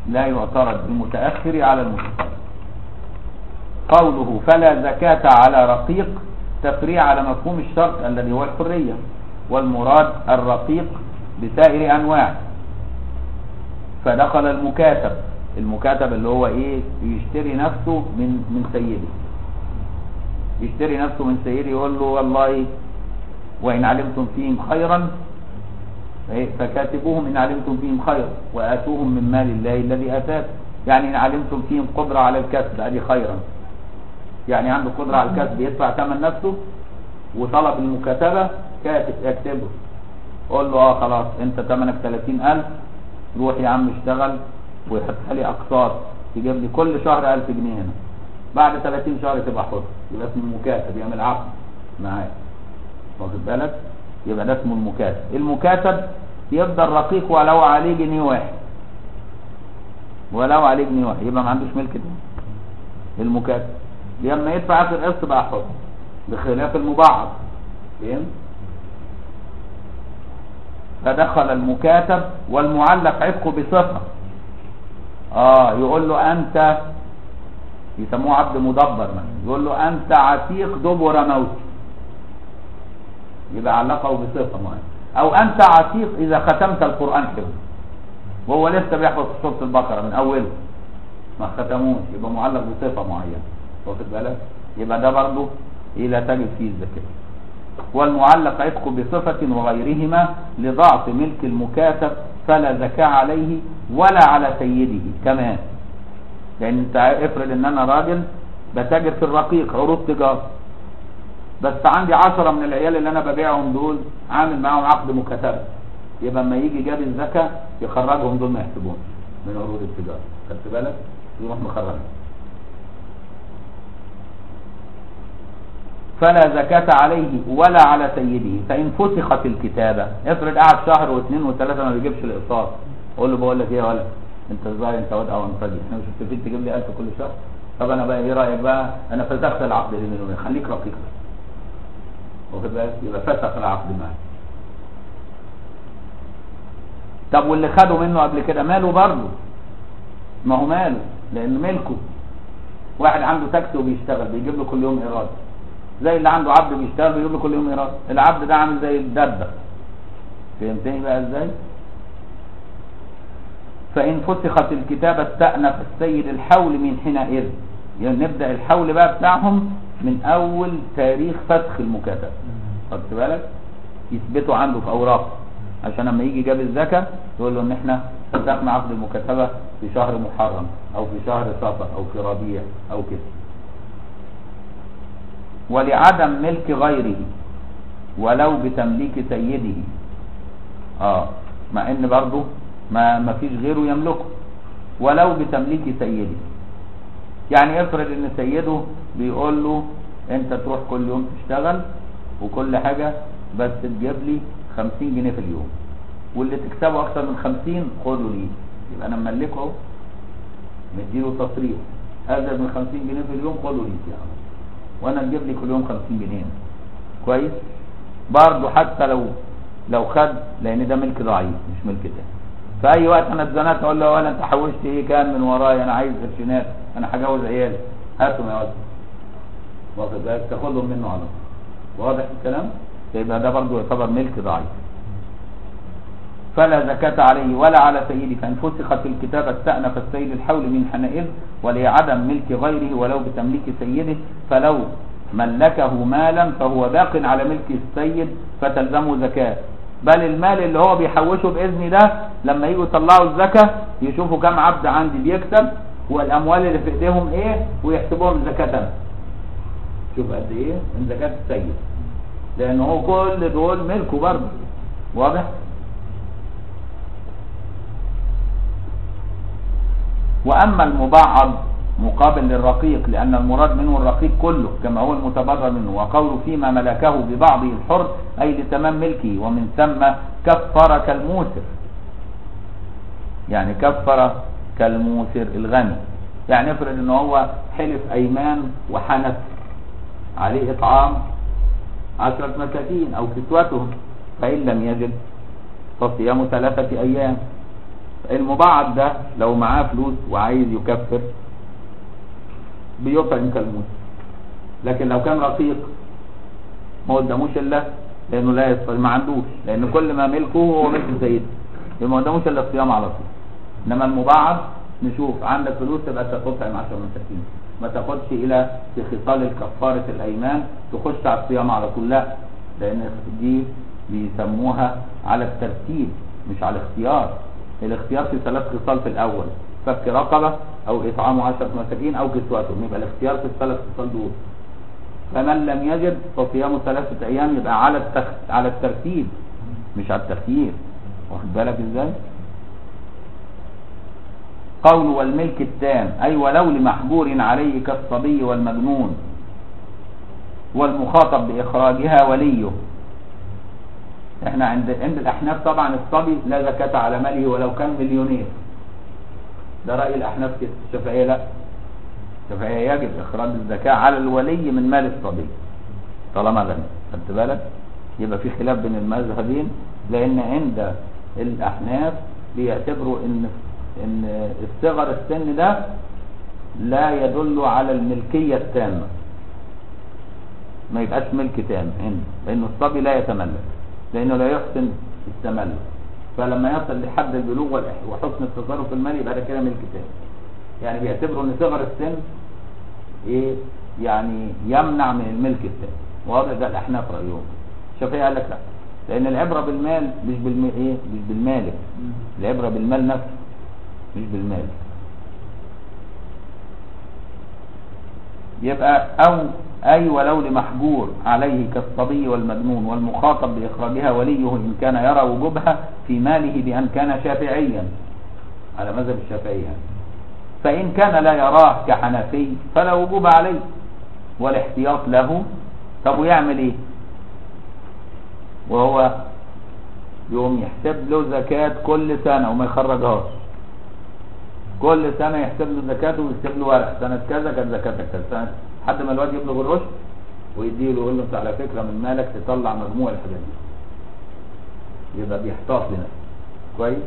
لا يعترض بالمتأخر على المتقدم قوله فلا زكاة على رقيق تفريع على مفهوم الشرط الذي هو الحرية والمراد الرقيق بسائر أنواعه فدخل المكاتب المكاتب اللي هو ايه يشتري نفسه من من سيده يشتري نفسه من سيده يقول له والله وإن علمتم فيهم خيرا فكاتبوهم إن علمتم فيهم خيرا وآتوهم من مال الله الذي آتاكم يعني إن علمتم فيهم قدرة على الكسب هذه خيرا يعني عنده قدرة على الكسب يدفع ثمن نفسه وطلب المكاتبة كاتب يكتبه قول له اه خلاص انت ثمنك 30000 روح يا عم اشتغل ويحط لي اقساط تجيب لي كل شهر 1000 جنيه هنا بعد 30 شهر تبقى حر يبقى اسمه المكاتب يعمل عقد معاك واخد بالك يبقى ده اسمه المكاتب المكاتب يفضل رقيق ولو عليه جنيه واحد ولو عليه جنيه واحد يبقى ما عندوش ملك ده المكاتب لما يدفع اخر قسط بقى حر بخلاف المبعض فهمت فدخل المكاتب والمعلق عفقه بصفه اه يقول له انت يسموه عبد مدبر مثلا يقول له انت عتيق دبر موت يبقى علقه بصفه معينه او انت عتيق اذا ختمت القران حفظ وهو لسه بيحفظ سوره البقره من اوله ما ختموش يبقى معلق بصفه معينه واخد بالك يبقى ده برضه ايه لا تجد فيه الزكاه والمعلق عتق بصفة وغيرهما لضعف ملك المكاتب فلا زكاة عليه ولا على سيده كمان لان انت افرض ان انا راجل بتاجر في الرقيق عروض تجارة بس عندي عشرة من العيال اللي انا ببيعهم دول عامل معاهم عقد مكاتبة يبقى اما يجي جاب الزكاة يخرجهم دول ما يحسبونش من عروض التجارة خدت بالك يروح مخرجهم فلا زكاة عليه ولا على سيده فإن فسخت الكتابة افرض قعد شهر واثنين وثلاثة ما بيجيبش الإقساط قول له بقول لك ايه يا ولد انت ازاي انت واد او انفجي احنا مش متفقين تجيب لي 1000 كل شهر طب انا بقى ايه رايك بقى انا فسخت العقد اللي منه خليك رقيق واخد بالك يبقى فسخ العقد معاه طب واللي خده منه قبل كده ماله برضه ما هو ماله لان ملكه واحد عنده تاكسي وبيشتغل بيجيب له كل يوم ايراد زي اللي عنده عبد بيشتغل بيجيب له كل يوم ايراد العبد ده عامل زي الدبه فهمتني بقى ازاي فإن فسخت الكتابة استأنف السيد الحول من حينئذ يعني نبدأ الحول بقى بتاعهم من أول تاريخ فسخ المكاتبة خدت بالك يثبتوا عنده في أوراق عشان لما يجي جاب الزكاة يقول له إن إحنا فسخنا عقد المكاتبة في شهر محرم أو في شهر صفر أو في ربيع أو كده ولعدم ملك غيره ولو بتمليك سيده اه مع ان برضه ما ما فيش غيره يملكه ولو بتمليك سيده يعني افرض ان سيده بيقول له انت تروح كل يوم تشتغل وكل حاجة بس تجيب لي 50 جنيه في اليوم واللي تكسبه اكتر من 50 خده ليه يبقى انا مملكه اهو مديله تصريح ازيد من 50 جنيه في اليوم خده ليه يا عم وانا تجيب لي كل يوم 50 جنيه كويس برضه حتى لو لو خد لان ده ملك ضعيف مش ملك تاني في اي وقت انا اتزنقت اقول له ولا انت حوشت ايه كان من ورايا انا عايز قرشينات انا هجوز عيالي هاتهم يا ولد واخد بالك تاخدهم منه على طول واضح الكلام يبقى ده برضه يعتبر ملك ضعيف فلا زكاة عليه ولا على سيده فإن فسخت الكتابة استأنف السيد الحول من حينئذ ولعدم ملك غيره ولو بتمليك سيده فلو ملكه مالا فهو باق على ملك السيد فتلزمه زكاة بل المال اللي هو بيحوشه بإذن ده لما يجوا يطلعوا الزكاة يشوفوا كم عبد عندي بيكسب والأموال اللي في إيديهم إيه ويحسبوهم زكاة شوف قد إيه من زكاة السيد لأن هو كل دول ملكه برضه واضح وأما المبعض مقابل للرقيق لأن المراد منه الرقيق كله كما هو المتبرر منه وقول فيما ملكه ببعضه الحر أي لتمام ملكه ومن ثم كفر كالموسر يعني كفر كالموسر الغني يعني افرض ان هو حلف ايمان وحنف عليه اطعام عشرة مساكين او كسوتهم فان لم يجد فصيام ثلاثة ايام المبعض ده لو معاه فلوس وعايز يكفر بيطعم كالموت لكن لو كان رقيق ما قداموش الا لانه لا يستطيع ما عندوش لان كل ما ملكه هو ملك سيده يبقى ما قداموش الا الصيام على طول انما المبعض نشوف عندك فلوس تبقى تطعم 10 مساكين ما تاخدش الى في خصال الكفاره الايمان تخش على الصيام على طول لا لان دي بيسموها على الترتيب مش على الاختيار الاختيار في ثلاث خصال في الاول فك رقبه او اطعام 10 مساكين او كسوتهم يبقى الاختيار في الثلاث خصال دول فمن لم يجد فصيام ثلاثة أيام يبقى على التخ... على الترتيب مش على التخيير واخد بالك ازاي؟ قول والملك التام أي ولو لمحجور عليه كالصبي والمجنون والمخاطب بإخراجها وليه احنا عند عند الأحناف طبعا الصبي لا زكاة على ماله ولو كان مليونير ده رأي الأحناف كده الشافعية لا الشافعية يجب إخراج الزكاة على الولي من مال الصبي طالما غني خدت بالك يبقى في خلاف بين المذهبين لأن عند الأحناف بيعتبروا إن إن الصغر السن ده لا يدل على الملكية التامة ما يبقاش ملك تام عنده لأنه الصبي لا يتملك لأنه لا يحسن التملك فلما يصل لحد البلوغ والإح- وحسن التصرف المالي يبقى ده كده ملك تام يعني بيعتبروا ان صغر السن ايه يعني يمنع من الملك التام واضح ده الاحناف رايهم الشافعي قال لك لا لان العبره بالمال مش بالم ايه مش بالمالك العبره بالمال نفسه مش بالمال يبقى او اي ولو لمحجور عليه كالصبي والمجنون والمخاطب باخراجها وليه ان كان يرى وجوبها في ماله بان كان شافعيا على مذهب الشافعي يعني. فإن كان لا يراه كحنفي فلا وجوب عليه والاحتياط له طب ويعمل ايه وهو يقوم يحسب له زكاة كل سنة وما يخرجهاش كل سنة يحسب له زكاته ويكتب له ورق سنة كذا كانت زكاتك كذا سنة لحد ما الواد يبلغ الرشد ويديه له يقول له انت على فكرة من مالك تطلع مجموع الحاجات دي يبقى بيحتاط لنفسه كويس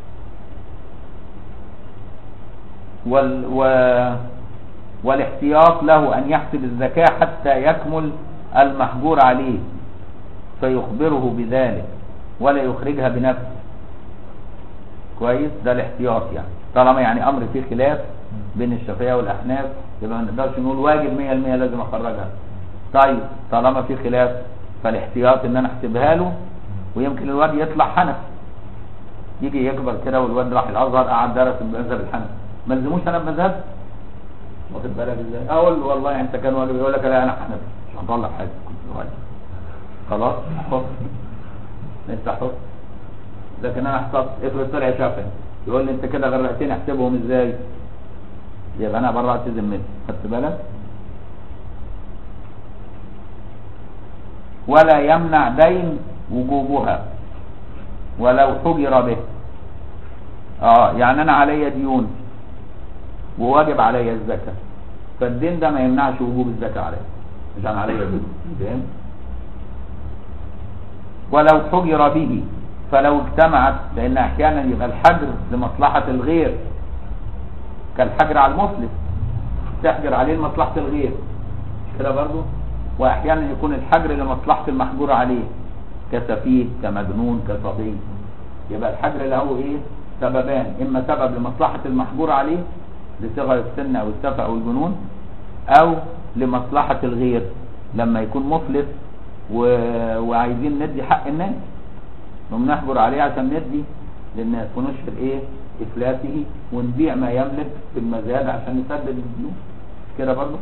وال و والاحتياط له أن يحسب الزكاة حتى يكمل المحجور عليه فيخبره بذلك ولا يخرجها بنفسه كويس ده الاحتياط يعني طالما يعني أمر فيه خلاف بين الشافعية والأحناف يبقى ما نقدرش نقول واجب 100% لازم أخرجها طيب طالما في خلاف فالاحتياط ان انا احسبها له ويمكن الواد يطلع حنفي يجي يكبر كده والواد راح الازهر قعد درس المذهب الحنفي ما لزموش انا بمذهب واخد بالك ازاي اقول له والله انت كان واجب يقول لك لا انا حنفي مش هطلع حاجه كنت واجب خلاص حط انت حط لكن انا احتفظ افرض طلع شافعي يقول لي انت كده غرقتني احسبهم ازاي يبقى انا برأت ذمتي خدت بالك ولا يمنع دين وجوبها ولو حجر به اه يعني انا عليا ديون وواجب عليا الزكاة فالدين ده ما يمنعش وجوب الزكاة عليا عشان عليا دين فاهم ولو حجر به فلو اجتمعت لان احيانا يبقى الحجر لمصلحة الغير كالحجر على المفلس تحجر عليه لمصلحة الغير مش كده برضه واحيانا يكون الحجر لمصلحة المحجور عليه كسفيه كمجنون كصبي يبقى الحجر له ايه سببان اما سبب لمصلحة المحجور عليه لصغر السن او السفه او الجنون او لمصلحة الغير لما يكون مفلس و... وعايزين ندي حق الناس نقوم نحجر عليه عشان ندي للناس ونشهر ايه افلاسه ونبيع ما يملك في المزاد عشان نسدد الديون كده برضه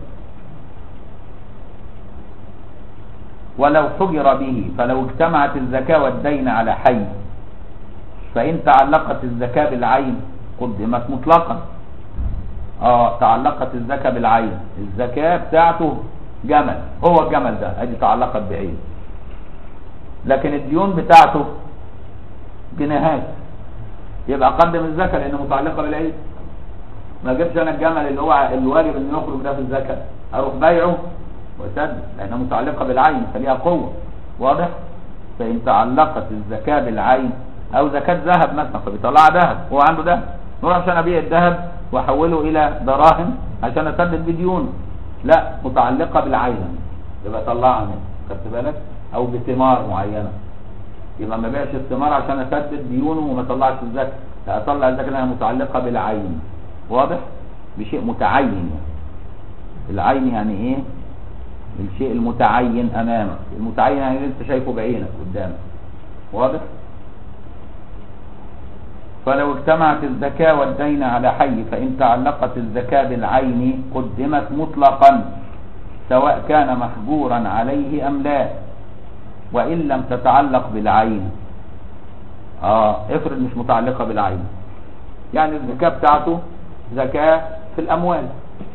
ولو حجر به فلو اجتمعت الزكاة والدين على حي فإن تعلقت الزكاة بالعين قدمت مطلقا اه تعلقت الزكاة بالعين الزكاة بتاعته جمل هو الجمل ده ادي تعلقت بعين لكن الديون بتاعته جنيهات يبقى قدم الزكاة لانه متعلقة بالعين ما جبتش انا الجمل اللي هو الواجب انه يخرج ده في الزكاة اروح بايعه وسدد لانها متعلقة بالعين فليها قوة واضح فإن تعلقت الزكاة بالعين او زكاة ذهب مثلا فبيطلع ذهب هو عنده ذهب نروح عشان ابيع الذهب واحوله الى دراهم عشان اسدد بديونه لا متعلقة بالعين يبقى طلعها منه خدت بالك او بثمار معينة يبقى ما بيعش الثمار عشان اسدد ديونه وما طلعش الزكاة لا اطلع الزكاة لانها متعلقة بالعين واضح بشيء متعين يعني العين يعني ايه الشيء المتعين امامك المتعين يعني اللي انت شايفه بعينك قدامك واضح فلو اجتمعت الزكاة والدين على حي فإن تعلقت الزكاة بالعين قدمت مطلقا سواء كان محجورا عليه أم لا وإن لم تتعلق بالعين اه افرض مش متعلقة بالعين يعني الزكاة بتاعته زكاة في الأموال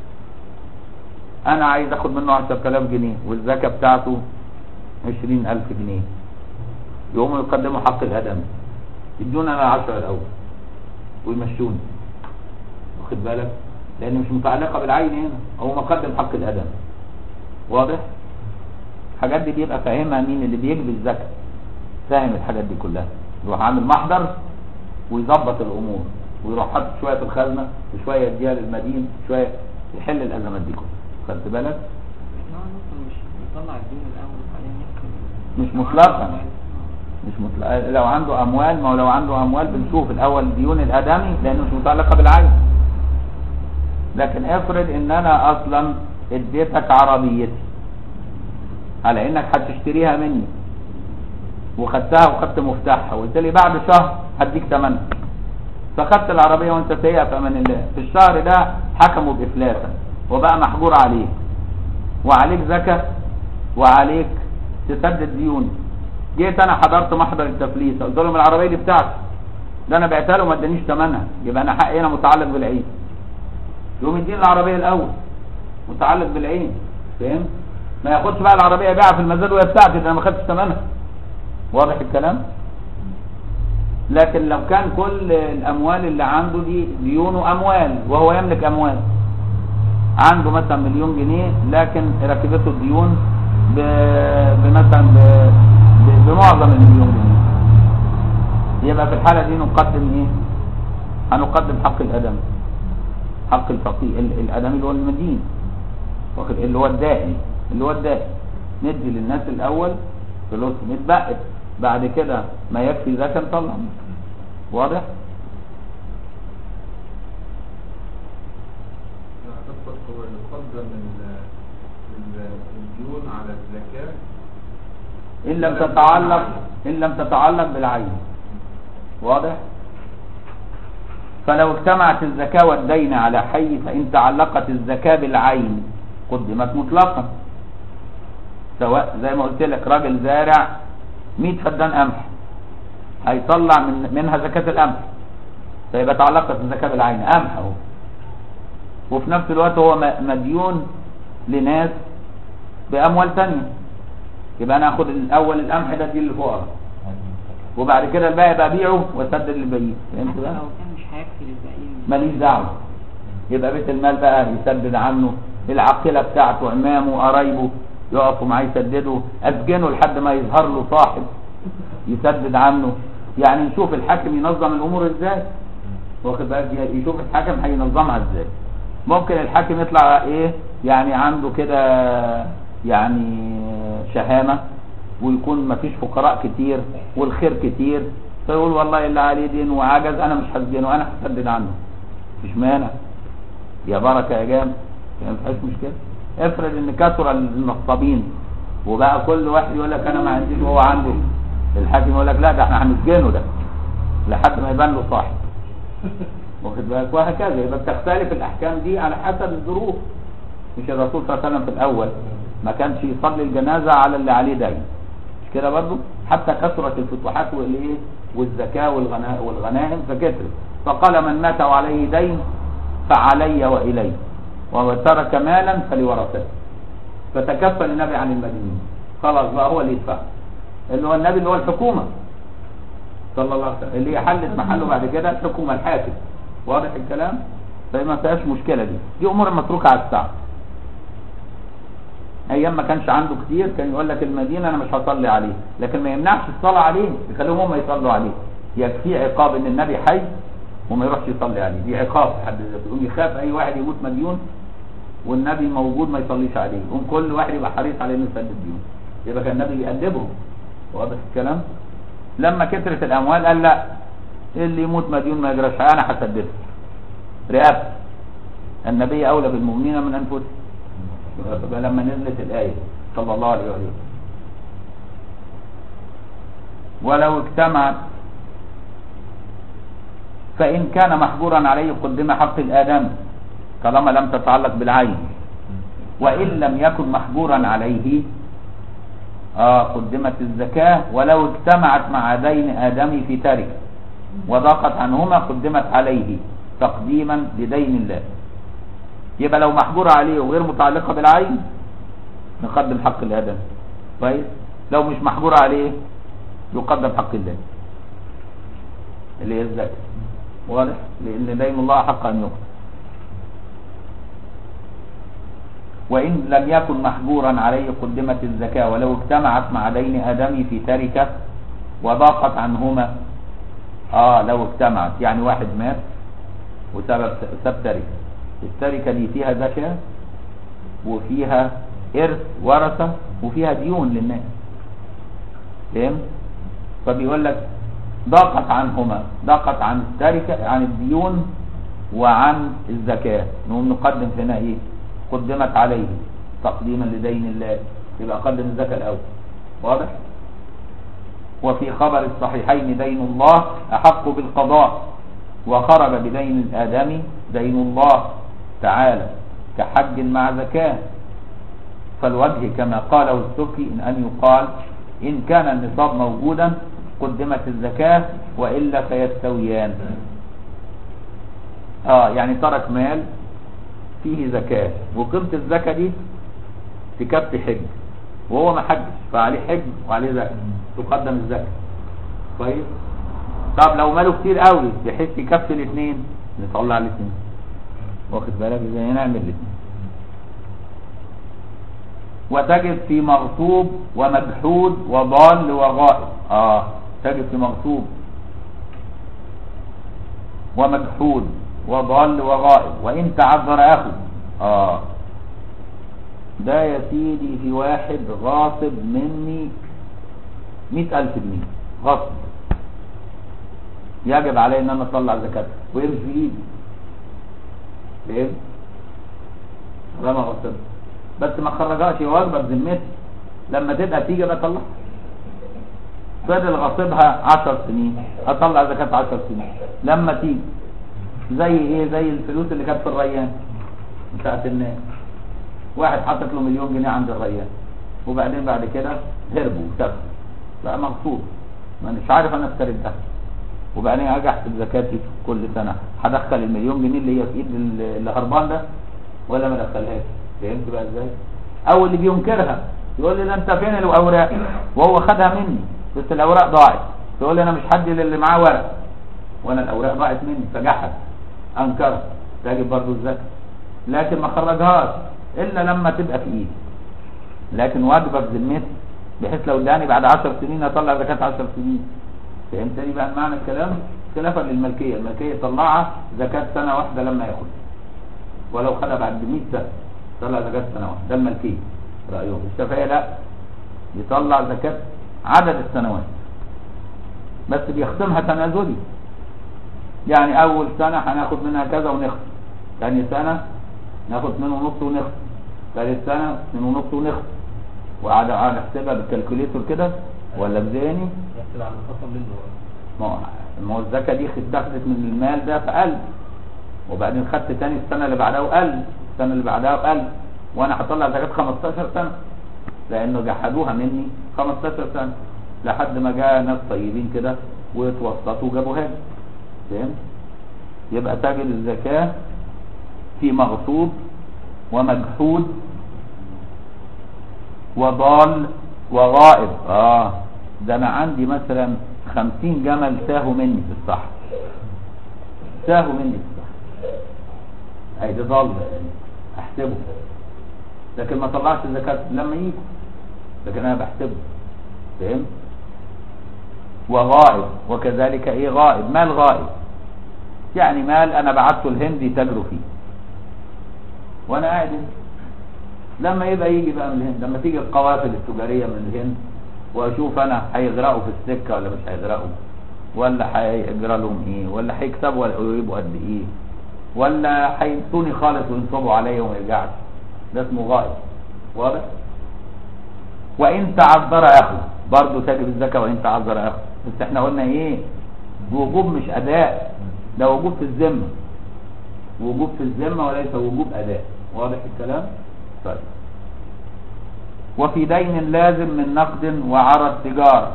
أنا عايز أخد منه 10000 جنيه والزكاة بتاعته 20000 جنيه يقوموا يقدموا حق الأدم يدونا أنا 10 الأول ويمشوني واخد بالك لأن مش متعلقة بالعين هنا هو مقدم حق الأدم واضح الحاجات دي بيبقى فاهمها مين اللي بيجبي الزكاة فاهم الحاجات دي كلها يروح عامل محضر ويظبط الامور ويروح حاطط شويه في الخزنه وشويه يديها للمدين شويه يحل الازمات دي كلها خدت بالك نوع ممكن مش بيطلع الدين الاول وبعدين يمكن مش مطلقا مش مطلق لو عنده اموال ما هو لو عنده اموال بنشوف الاول ديون الادمي لانه مش متعلقه بالعين لكن افرض ان انا اصلا اديتك عربيتي على انك هتشتريها مني وخدتها وخدت مفتاحها وقلت لي بعد شهر هديك ثمنها فخدت العربيه وانت سايقها في امان الله في الشهر ده حكموا بافلاسك وبقى محجور عليك وعليك زكاه وعليك تسدد ديون جيت انا حضرت محضر التفليس قلت لهم العربيه دي بتاعتي ده انا بعتها له ما ادانيش ثمنها يبقى انا حقي هنا متعلق بالعين يقوم يديني العربيه الاول متعلق بالعين فاهم ما ياخدش بقى العربيه يبيعها في المزاد وهي بتاعتي ده انا ما خدتش ثمنها واضح الكلام لكن لو كان كل الاموال اللي عنده دي ديونه اموال وهو يملك اموال عنده مثلا مليون جنيه لكن ركبته الديون ب- بمثلا ب- ب- بمعظم المليون جنيه يبقى في الحالة دي نقدم ايه هنقدم حق الادم حق الفقير ال- الادمي اللي هو المدين واخد اللي هو الدائم اللي هو الدائم ندي للناس الاول فلوس نتبقى بعد كده ما يكفي زكاة نطلع واضح هتفرق هو يقدم ال- ال- الديون على الزكاة ان لم تتعلق ان لم تتعلق بالعين واضح فلو اجتمعت الزكاة والدين على حي فإن تعلقت الزكاة بالعين قدمت مطلقا سواء زي ما قلت لك راجل زارع 100 فدان قمح هيطلع من منها زكاة القمح فيبقى تعلقت الزكاة بالعين قمح اهو وفي نفس الوقت هو م- مديون لناس بأموال تانية يبقى انا اخد الاول القمح ده دي للفقراء وبعد كده الباقي بقى ابيعه واسدد للباقيين فهمت حتى بقى لو كان مش هيكفي للباقيين ماليش دعوه يبقى بيت المال بقى يسدد عنه العقيله بتاعته عمامه قرايبه يقفوا معاه يسددوا اسجنه لحد ما يظهر له صاحب يسدد عنه يعني نشوف الحاكم ينظم الامور ازاي واخد بالك يشوف الحاكم هينظمها ازاي ممكن الحاكم يطلع ايه يعني عنده كده يعني شهامه ويكون مفيش فقراء كتير والخير كتير فيقول والله اللي عليه دين وعجز انا مش هسجنه انا هسدد عنه مش مانع يا بركه يا جام ما فيهاش مشكله افرض ان كثر النصابين وبقى كل واحد يقول لك انا ما عنديش وهو عنده الحاكم يقول لك لا ده احنا هنسجنه ده لحد ما يبان له صاحب واخد بالك وهكذا يبقى بتختلف الاحكام دي على حسب الظروف مش الرسول صلى الله عليه وسلم في الاول ما كانش يصلي الجنازه على اللي عليه دين مش كده برضه حتى كثرت الفتوحات والايه والزكاه والغنا- والغنائم فكثرت فقال من مات وعليه دين فعلي والي وترك مالا فلورثته فتكفل النبي عن المدينين خلاص بقى هو اللي يدفع اللي هو النبي اللي هو الحكومه صلى الله عليه وسلم اللي هي حلت محله بعد كده الحكومه الحاكم واضح الكلام فما فيهاش مشكله دي دي امور متروكه على الساعه ايام ما كانش عنده كتير كان يقول لك المدينه انا مش هصلي عليه لكن ما يمنعش الصلاه عليه يخليهم هم يصلوا عليه يكفي عقاب ان النبي حي وما يروحش يصلي عليه دي عقاب في حد ذاته يقوم يخاف اي واحد يموت مديون والنبي موجود ما يصليش عليه يقوم كل واحد يبقى حريص على انه يسدد ديون يبقى كان النبي بيأدبهم واضح الكلام لما كثرت الاموال قال لا اللي يموت مديون ما يجراش حاجة، انا هسدده رئاسة النبي اولى بالمؤمنين من انفسهم يبقى لما نزلت الايه صلى الله عليه وسلم ولو اجتمع فإن كان محجورا عليه قدم حق الآدم طالما لم تتعلق بالعين وإن لم يكن محجورا عليه آه قدمت الزكاة ولو اجتمعت مع دين آدم في تركه وضاقت عنهما قدمت عليه تقديما لدين الله يبقى لو محجور عليه وغير متعلقة بالعين نقدم حق الآدم كويس لو مش محجور عليه يقدم حق الله اللي هي الزكاة واضح لأن دين الله حق أن يقدم وإن لم يكن محجورا عليه قدمت الزكاة ولو اجتمعت مع دين آدم في تركة وضاقت عنهما آه لو اجتمعت يعني واحد مات وسبب ساب تركة التركة دي فيها زكاة وفيها إرث ورثة وفيها ديون للناس فهم؟ فبيقول لك ضاقت عنهما ضاقت عن التركة عن الديون وعن الزكاة نقوم نقدم هنا ايه قدمت عليه تقديما لدين الله يبقى قدم الزكاة الأول واضح وفي خبر الصحيحين دين الله أحق بالقضاء وخرج بدين الآدمي دين الله تعالى كحج مع زكاة فالوجه كما قاله السكي إن أن يقال إن كان النصاب موجودا قدمت الزكاة وإلا فيستويان آه يعني ترك مال فيه زكاة وقيمة الزكاة دي تكفي حج وهو ما حجش فعليه حج وعليه زكاة تقدم الزكاة كويس طب لو ماله كتير قوي بحيث يكفي الاثنين نطلع الاثنين واخد بالك ازاي نعمل الاثنين وتجد في مغصوب ومجحود وضال وغائب اه تجد في مغصوب ومجحود وضال وغائب وإن تعذر أخو آه ده يا سيدي في واحد غاصب مني مئة ألف جنيه غصب يجب علي ان انا اطلع زكاة ويمشي في ايدي فهمت؟ طالما غصب بس ما خرجهاش واجبة بذمتي لما تبقى تيجي بطلع فضل غاصبها 10 سنين اطلع زكاة 10 سنين لما تيجي زي ايه زي الفلوس اللي كانت في الريان بتاعت الناس واحد حاطط له مليون جنيه عند الريان وبعدين بعد كده هربوا وسافروا بقى مغصوب ما مش عارف انا استردها وبعدين اجي احسب زكاتي كل سنه هدخل المليون جنيه اللي هي في ايد اللي هربان ده ولا ما ادخلهاش فهمت بقى ازاي او اللي بينكرها يقول لي ده انت فين الاوراق وهو خدها مني بس الاوراق ضاعت يقول لي انا مش حد اللي معاه ورق وانا الاوراق ضاعت مني فجحد انكر تجب برضه الزكاه لكن ما خرجهاش الا لما تبقى في ايدي لكن واجبه في ذمتي بحيث لو اداني بعد 10 سنين اطلع زكاه 10 سنين فهمتني بقى معنى الكلام خلافا للملكيه الملكيه طلعها زكاه سنه واحده لما ياخد ولو خدها بعد 100 سنه طلع زكاه سنه واحده ده الملكيه رايهم الشافعيه لا يطلع زكاه عدد السنوات بس بيختمها تنازلي يعني اول سنة هناخد منها كذا ونخصم ثاني سنة ناخد اثنين ونص ونخصم ثالث سنة اثنين ونص ونخصم وقعد قاعد احسبها بالكالكوليتور كده ولا بذهني يحسب على الخصم منه ما هو ما هو الزكاة دي اتخذت من المال ده فقل وبعدين خدت تاني السنة اللي بعدها وقل السنة اللي بعدها وقل وانا هطلع زكاة 15 سنة لانه جحدوها مني 15 سنة لحد ما جاء ناس طيبين كده واتوسطوا وجابوها لي فهمت يبقى تجد الزكاة في مغصوب ومجحود وضال وغائب اه ده انا عندي مثلا خمسين جمل ساهوا مني في الصحراء ساهوا مني في الصحراء اي ده ضال احسبه لكن ما طلعش الزكاة لما يجوا لكن انا بحسبه فهمت وغائب وكذلك ايه غائب مال غائب يعني مال انا بعته الهند يتاجروا فيه وانا قاعد هنا. لما يبقى يجي بقى من الهند لما تيجي القوافل التجاريه من الهند واشوف انا هيغرقوا في السكه ولا مش هيغرقوا ولا هيجرى لهم ايه ولا هيكسبوا ولا يبقوا قد ايه ولا هينسوني خالص وينصبوا عليا وما يرجعش ده اسمه غائب واضح وان تعذر اخذ برضه تجب الزكاه وان تعذر اخذ بس احنا قلنا ايه وجوب مش اداء ده وجوب في الذمه وجوب في الذمه وليس وجوب اداء واضح الكلام طيب وفي دين لازم من نقد وعرض تجاره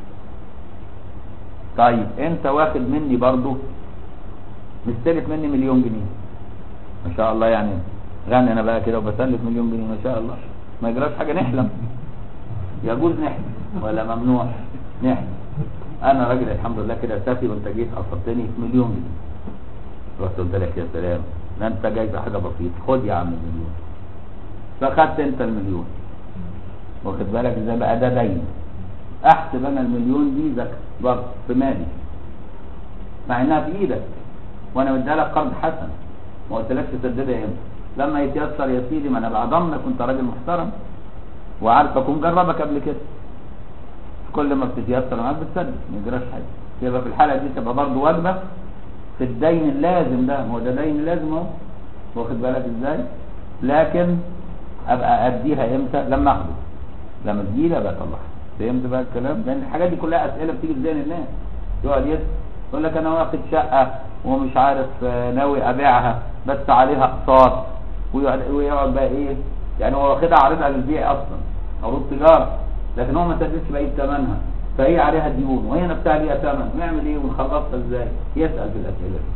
طيب انت واخد مني برضه مستلف مني مليون جنيه ما شاء الله يعني غني انا بقى كده وبسلف مليون جنيه ما شاء الله ما يجراش حاجه نحلم يجوز نحلم ولا ممنوع نحلم انا راجل الحمد لله كده سافي وانت جيت قصدتني في مليون جنيه رحت قلت لك يا سلام ده انت جاي بحاجه بسيطه خد يا عم المليون فخدت انت المليون واخد بالك ازاي بقى ده دين احسب انا المليون دي زكاه برضه في مالي مع انها في ايدك وانا مديها لك قرض حسن ما قلتلكش تسددها امتى لما يتيسر يا سيدي ما انا بقى ضمنك كنت راجل محترم وعارفك ومجربك قبل كده كل ما بتتيسر معاك بتسدد ما يجراش حاجه يبقى في الحاله دي تبقى برضه واجبه في الدين اللازم ده ما هو ده دين لازم اهو واخد بالك ازاي لكن ابقى اديها امتى لما اخده لما تجيلي ابقى اطلعها فهمت بقى الكلام لان الحاجات دي كلها اسئله بتيجي في ذهن الناس يقعد يسال يقول لك انا واخد شقه ومش عارف آه، ناوي ابيعها بس عليها اقساط ويقعد ويقعد بقى ايه يعني هو واخدها عارضها للبيع اصلا عروض تجاره لكن هو ما سددش بقيه ثمنها فهي عليها ديون وهي نفسها ليها ثمن نعمل ايه ونخلصها ازاي يسال في الاسئله دي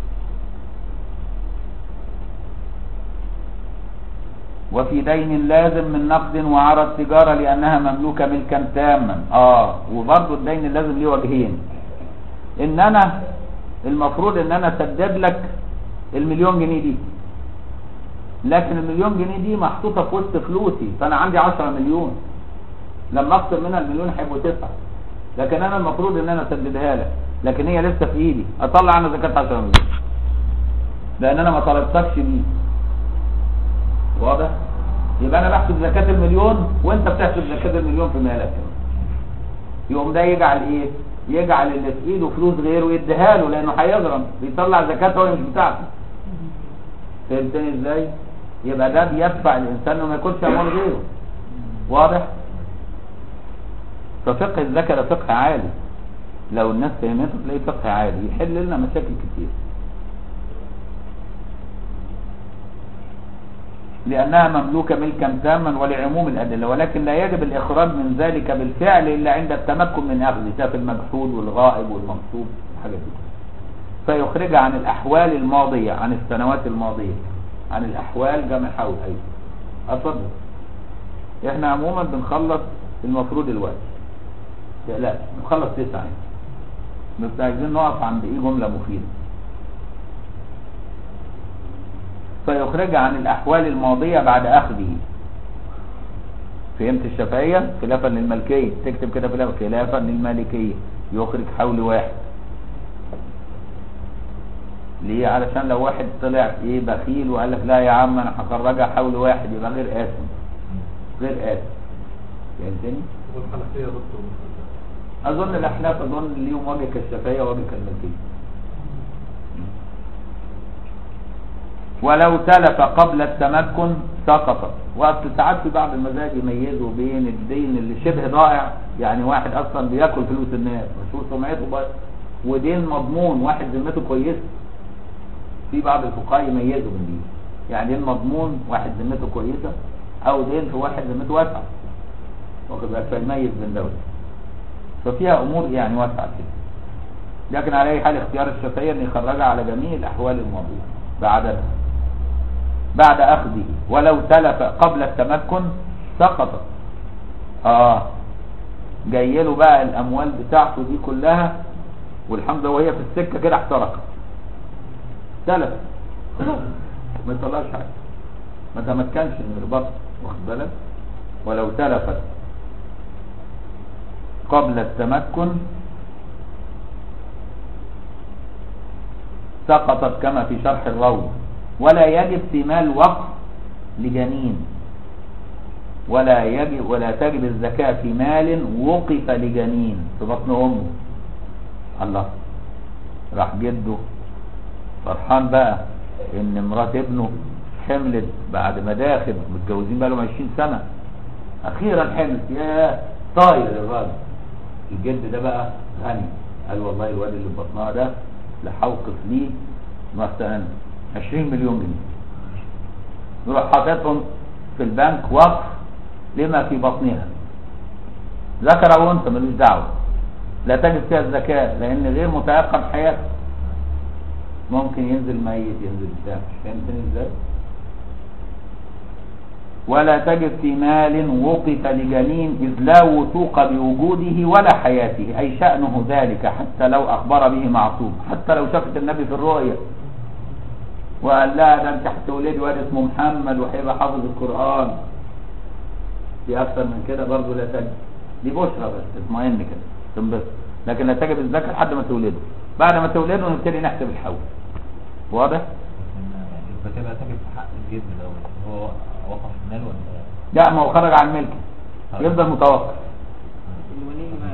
وفي دين لازم من نقد وعرض تجارة لأنها مملوكة ملكا تاما اه وبرضه الدين اللازم ليه وجهين ان انا المفروض ان انا اسدد لك المليون جنيه دي لكن المليون جنيه دي محطوطة في وسط فلوسي فانا عندي 10 مليون لما اخسر منها المليون هيبقوا تسعة لكن انا المفروض ان انا اسددها لك لكن هي لسه في ايدي اطلع انا زكاة 10 مليون لان انا ما طلبتكش بيه واضح يبقى انا بحسب زكاة المليون وانت بتحسب زكاة المليون في مالك يقوم ده يجعل ايه يجعل اللي في ايده فلوس غيره يديها له لانه هيغرم بيطلع زكاة وهي مش بتاعته فهمتني ازاي يبقى ده بيدفع الانسان انه ما ياكلش اموال غيره واضح ففقه الزكاة ده فقه عالي لو الناس فهمته تلاقيه فقه عالي يحل لنا مشاكل كتير لأنها مملوكة ملكا تاما ولعموم الأدلة ولكن لا يجب الإخراج من ذلك بالفعل إلا عند التمكن من أخذه ده في المجحود والغائب والمنصوب الحاجات دي فيخرج عن الأحوال الماضية عن السنوات الماضية عن الأحوال جمع حول أيضا أتفضل إحنا عموما بنخلص المفروض الوقت لا نخلص تسعة يعني. بس عايزين نقف عند إيه جملة مفيدة فيخرج عن الأحوال الماضية بعد أخذه فهمت الشافعية خلافا للملكية تكتب كده خلافا خلافا للمالكية يخرج حول واحد ليه علشان لو واحد طلع ايه بخيل وقال لك لا يا عم انا هخرجها حول واحد يبقى غير قاسم غير قاسم فهمتني والحنفية يا دكتور اظن الاحناف اظن ليهم وجه كالشافعية وجه كالملكية ولو تلف قبل التمكن سقط واصل ساعات في بعض المذاهب يميزوا بين الدين اللي شبه ضائع يعني واحد اصلا بياكل فلوس الناس مشهور سمعته بقى ودين مضمون واحد ذمته كويسه في بعض الفقهاء يميزوا من دي يعني دين مضمون واحد ذمته كويسه او دين في واحد ذمته واسعه واخد بالك فيميز بين دول ففيها امور يعني واسعه كده لكن على اي حال اختيار الشافعيه ان يخرجها على جميع الاحوال الماضيه بعدها بعد اخذه ولو تلف قبل التمكن سقط اه جاي له بقى الاموال بتاعته دي كلها والحمد لله وهي في السكه كده احترقت تلف خلاص ما يطلعش حاجه ما تمكنش من البطن واخد بالك ولو تلفت قبل التمكن سقطت كما في شرح الروض ولا يجب في مال وقف لجنين ولا يجب ولا تجب الزكاة في مال وقف لجنين في بطن أمه الله راح جده فرحان بقى ان مرات ابنه حملت بعد ما داخل متجوزين بقى لهم 20 سنة اخيرا حملت يا طاير الراجل الجد ده بقى غني قال والله الواد اللي في بطنها ده لحوقف ليه مثلا 20 مليون جنيه يروح حاططهم في البنك وقف لما في بطنها ذكر او انثى ملوش دعوه لا تجب فيها الزكاه لان غير متيقن حياته ممكن ينزل ميت ينزل بتاع فهمتني ازاي ولا تجب في مال وقف لجنين إذ لا وثوق بوجوده ولا حياته أي شأنه ذلك حتى لو أخبر به معصوم حتى لو شافت النبي في الرؤيا وقال لها ده انت هتولدي واد اسمه محمد وهيبقى حافظ القرآن في أكثر من كده برضه لا تجب دي بشرى بس اطمئن كده تنبسط لكن لا تجب الزكاة لحد ما تولده بعد ما تولده نبتدي نحسب الحول واضح؟ يعني الزكاة بقى تجب في حق الجد دوت هو وقف مال ولا لا ما هو خرج عن ملكه يفضل متوقف الولي بقى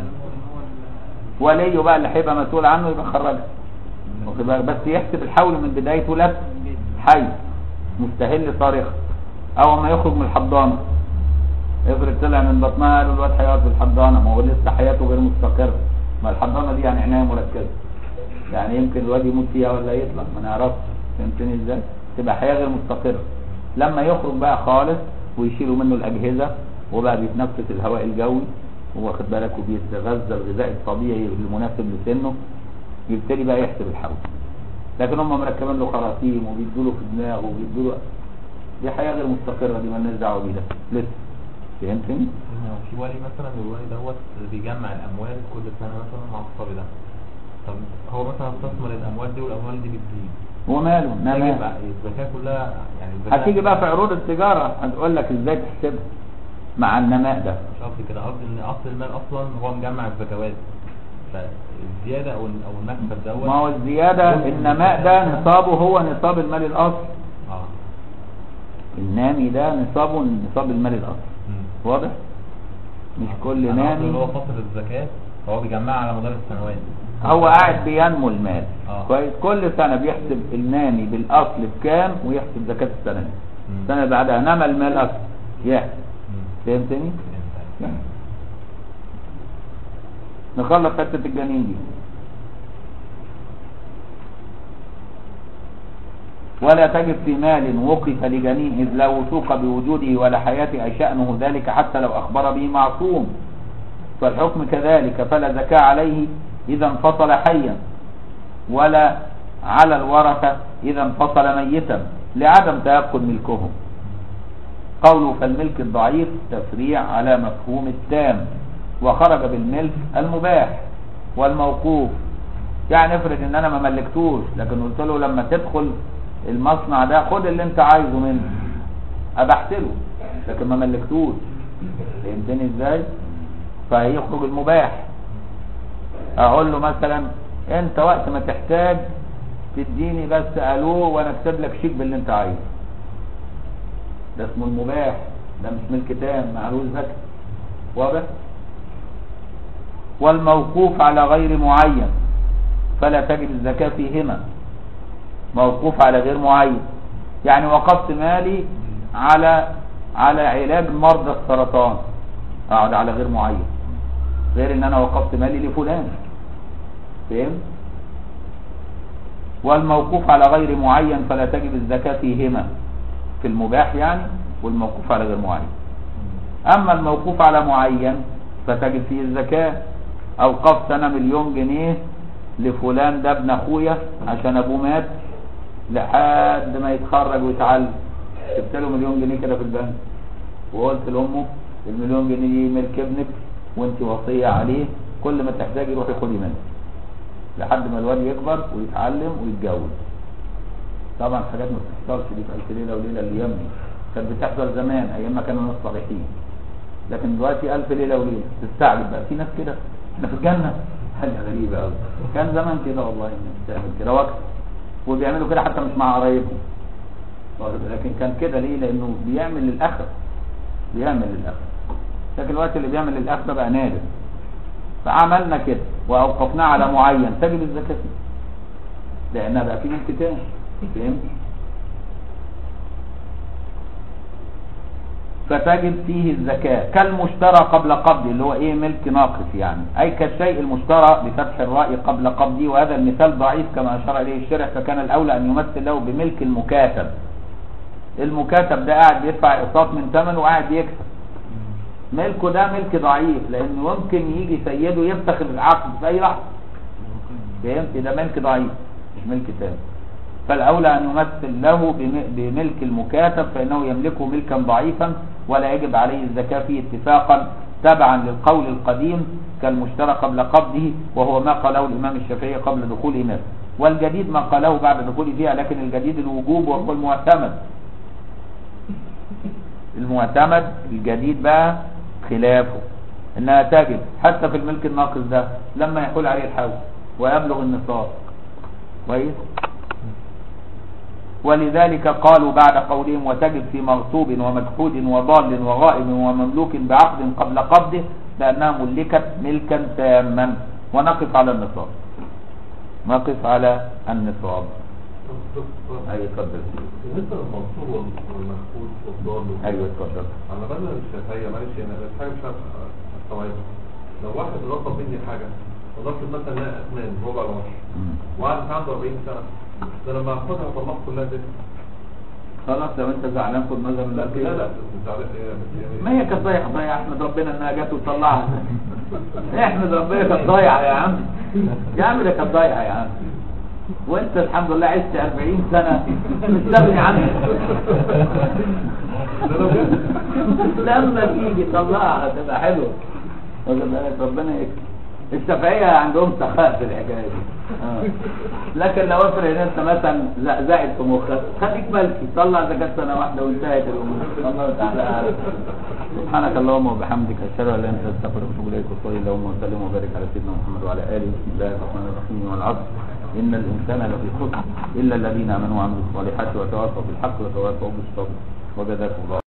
هو اللي هو ال- وليه بقى اللي هيبقى مسؤول عنه يبقى خرجه واخد بالك؟ بس يحسب الحول من بداية ولادته الجد. حي مستهل صارخ اول ما يخرج من الحضانه افرض طلع من بطنها قالوا الواد هيقعد في الحضانه ما هو لسه حياته غير مستقره ما الحضانه دي يعني عنايه مركزه يعني يمكن الواد يموت فيها ولا يطلع ما نعرفش فهمتني ازاي تبقى حياه غير مستقره لما يخرج بقى خالص ويشيلوا منه الاجهزه وبقى بيتنفس الهواء الجوي واخد بالك وبيتغذى الغذاء الطبيعي المناسب لسنه يبتدي بقى يحسب الحول لكن هم مركبين له خراطيم وبيدوا له في دماغه وبيدوا له دي حياه غير مستقره دي مالناش دعوه بيها لسه فهمتني؟ إنه في ولي مثلا الولي دوت بيجمع الاموال كل سنه مثلا مع الصبي ده طب هو مثلا استثمر الاموال دي والاموال دي بتزيد وماله تجب نعم بقى الزكاه كلها يعني الزكاه هتيجي بقى في عروض التجاره هتقول لك ازاي تحسبها مع النماء ده مش قصدي كده قصدي ان اصل المال اصلا هو مجمع الزكوات فالزياده او او المكسب دوت ما هو الزياده النماء ده نصابه هو نصاب المال الاصلي اه النامي ده نصابه نصاب المال الاصلي مم. واضح؟ مش كل أنا قصدي اللي هو نامي فتره الزكاه فهو بيجمعها على مدار السنوات هو قاعد بينمو المال آه. كويس كل سنه بيحسب النامي بالاصل بكام ويحسب زكاه السنه دي مم. السنه اللي بعدها نمى المال اصلا يحسب مم. فهمتني؟ فهمت. يعني. نخلص حته الجنين دي ولا تجب في مال وقف لجنين إذ لا وثوق بوجوده ولا حياته أي شأنه ذلك حتى لو أخبر به معصوم فالحكم كذلك فلا زكاة عليه إذا انفصل حيا ولا على الورثة إذا انفصل ميتا لعدم تيقن ملكهم قوله فالملك الضعيف تفريع على مفهوم التام وخرج بالملك المباح والموقوف يعني افرض ان انا ما ملكتوش لكن قلت له لما تدخل المصنع ده خد اللي انت عايزه منه ابحت له لكن ما ملكتوش فهمتني ازاي فهيخرج المباح اقول له مثلا انت وقت ما تحتاج تديني بس الو وانا اكتب لك شيك باللي انت عايزه ده اسمه المباح ده مش ملك تام معلوش زكاه واضح والموقوف على غير معين فلا تجب الزكاة فيهما موقوف على غير معين يعني وقفت مالي على على علاج مرضى السرطان اقعد على غير معين غير ان انا وقفت مالي لفلان فهمت والموقوف على غير معين فلا تجب الزكاة فيهما في المباح يعني والموقوف على غير معين اما الموقوف على معين فتجب فيه الزكاة اوقفت انا مليون جنيه لفلان ده ابن اخويا عشان ابوه مات لحد ما يتخرج ويتعلم جبت له مليون جنيه كده في البنك وقلت لامه المليون جنيه دي ملك ابنك وانت وصيه عليه كل ما تحتاجي روحي خدي منه لحد ما الواد يكبر ويتعلم ويتجوز طبعا حاجات ما بتحصلش دي في الف ليله وليله الايام دي كانت بتحصل زمان ايام ما كانوا ناس صالحين لكن دلوقتي الف ليله وليله تستعجب بقى في ناس كده احنا في الجنه حاجه غريبه قوي كان زمان كده والله الناس تعمل كده وقت وبيعملوا كده حتى مش مع قرايبهم واخد بالك؟ لكن كان كده ليه لانه بيعمل للاخر بيعمل للاخر لكن الوقت اللي بيعمل للاخر بقى نادر فعملنا كده واوقفناه على معين تجب الزكاه فيه لانها بقى فيه ملك تاني فهمت فتجب فيه الزكاة كالمشترى قبل قبضه اللي هو ايه ملك ناقص يعني اي كالشيء المشترى بفتح الراء قبل قبضه وهذا المثال ضعيف كما اشار اليه الشرح فكان الاولى ان يمثل له بملك المكاتب المكاتب ده قاعد بيدفع اقساط من ثمنه وقاعد يكسب ملكه ده ملك ضعيف لانه يمكن يجي سيده يفتخر العقد في اي لحظه فهمت ده ملك ضعيف مش ملك تاني فالاولى ان يمثل له بم- بملك المكاتب فانه يملكه ملكا ضعيفا ولا يجب عليه الزكاه فيه اتفاقا تبعا للقول القديم كالمشترى قبل قبضه وهو ما قاله الامام الشافعي قبل دخوله مصر والجديد ما قاله بعد دخوله فيها لكن الجديد الوجوب وهو المعتمد المعتمد الجديد بقى خلافه انها تجب حتى في الملك الناقص ده لما يحول عليه الحول ويبلغ النصاب كويس ولذلك قالوا بعد قولهم وتجب في مغصوب ومجحود وضال وغائب ومملوك بعقد قبل قبضه لأنها ملكت ملكا تاما ونقف على النصاب نقف على النصاب أيوة اتفضل بالنسبه للمنصور وال- والمخفوض والضال أيوة اتفضل على بالنا الشافعيه معلش انا بس حاجه مش عارف استوعبها لو واحد رفض مني حاجه ونفرض مثلا لها اثمان ربع العشر مم. وقعد عنده 40 سنه ده لما اخدها طلعت كلها كده خلاص لو انت زعلان خد مذهب لا الأخير. لا لا مش عارف ايه بس يعني ما هي كانت ضايعه ضايعه احمد ربنا انها جت وطلعها احمد ربنا كانت ضايعه يا عم يا عم ده كانت ضايعه يا عم وانت الحمد لله عشت 40 سنه مستغني عنها لما تيجي طلعها تبقى حلوه واخد بالك ربنا يكرم الشافعيه عندهم سخاء في الحكايه دي آه. لكن لو افرض ان انت مثلا زعزعت في مخك خليك ملكي طلع زكاه سنه واحده وانتهت الامور الله تعالى أعلم. سبحانك اللهم وبحمدك اشهد ان لا اله الا انت استغفرك واتوب اليك وصلي اللهم وسلم وبارك على سيدنا محمد وعلى اله بسم الله الرحمن الرحيم والعصر ان الانسان لفي خسر الا الذين امنوا وعملوا الصالحات وتواصوا بالحق وتواصوا بالصبر وجزاكم الله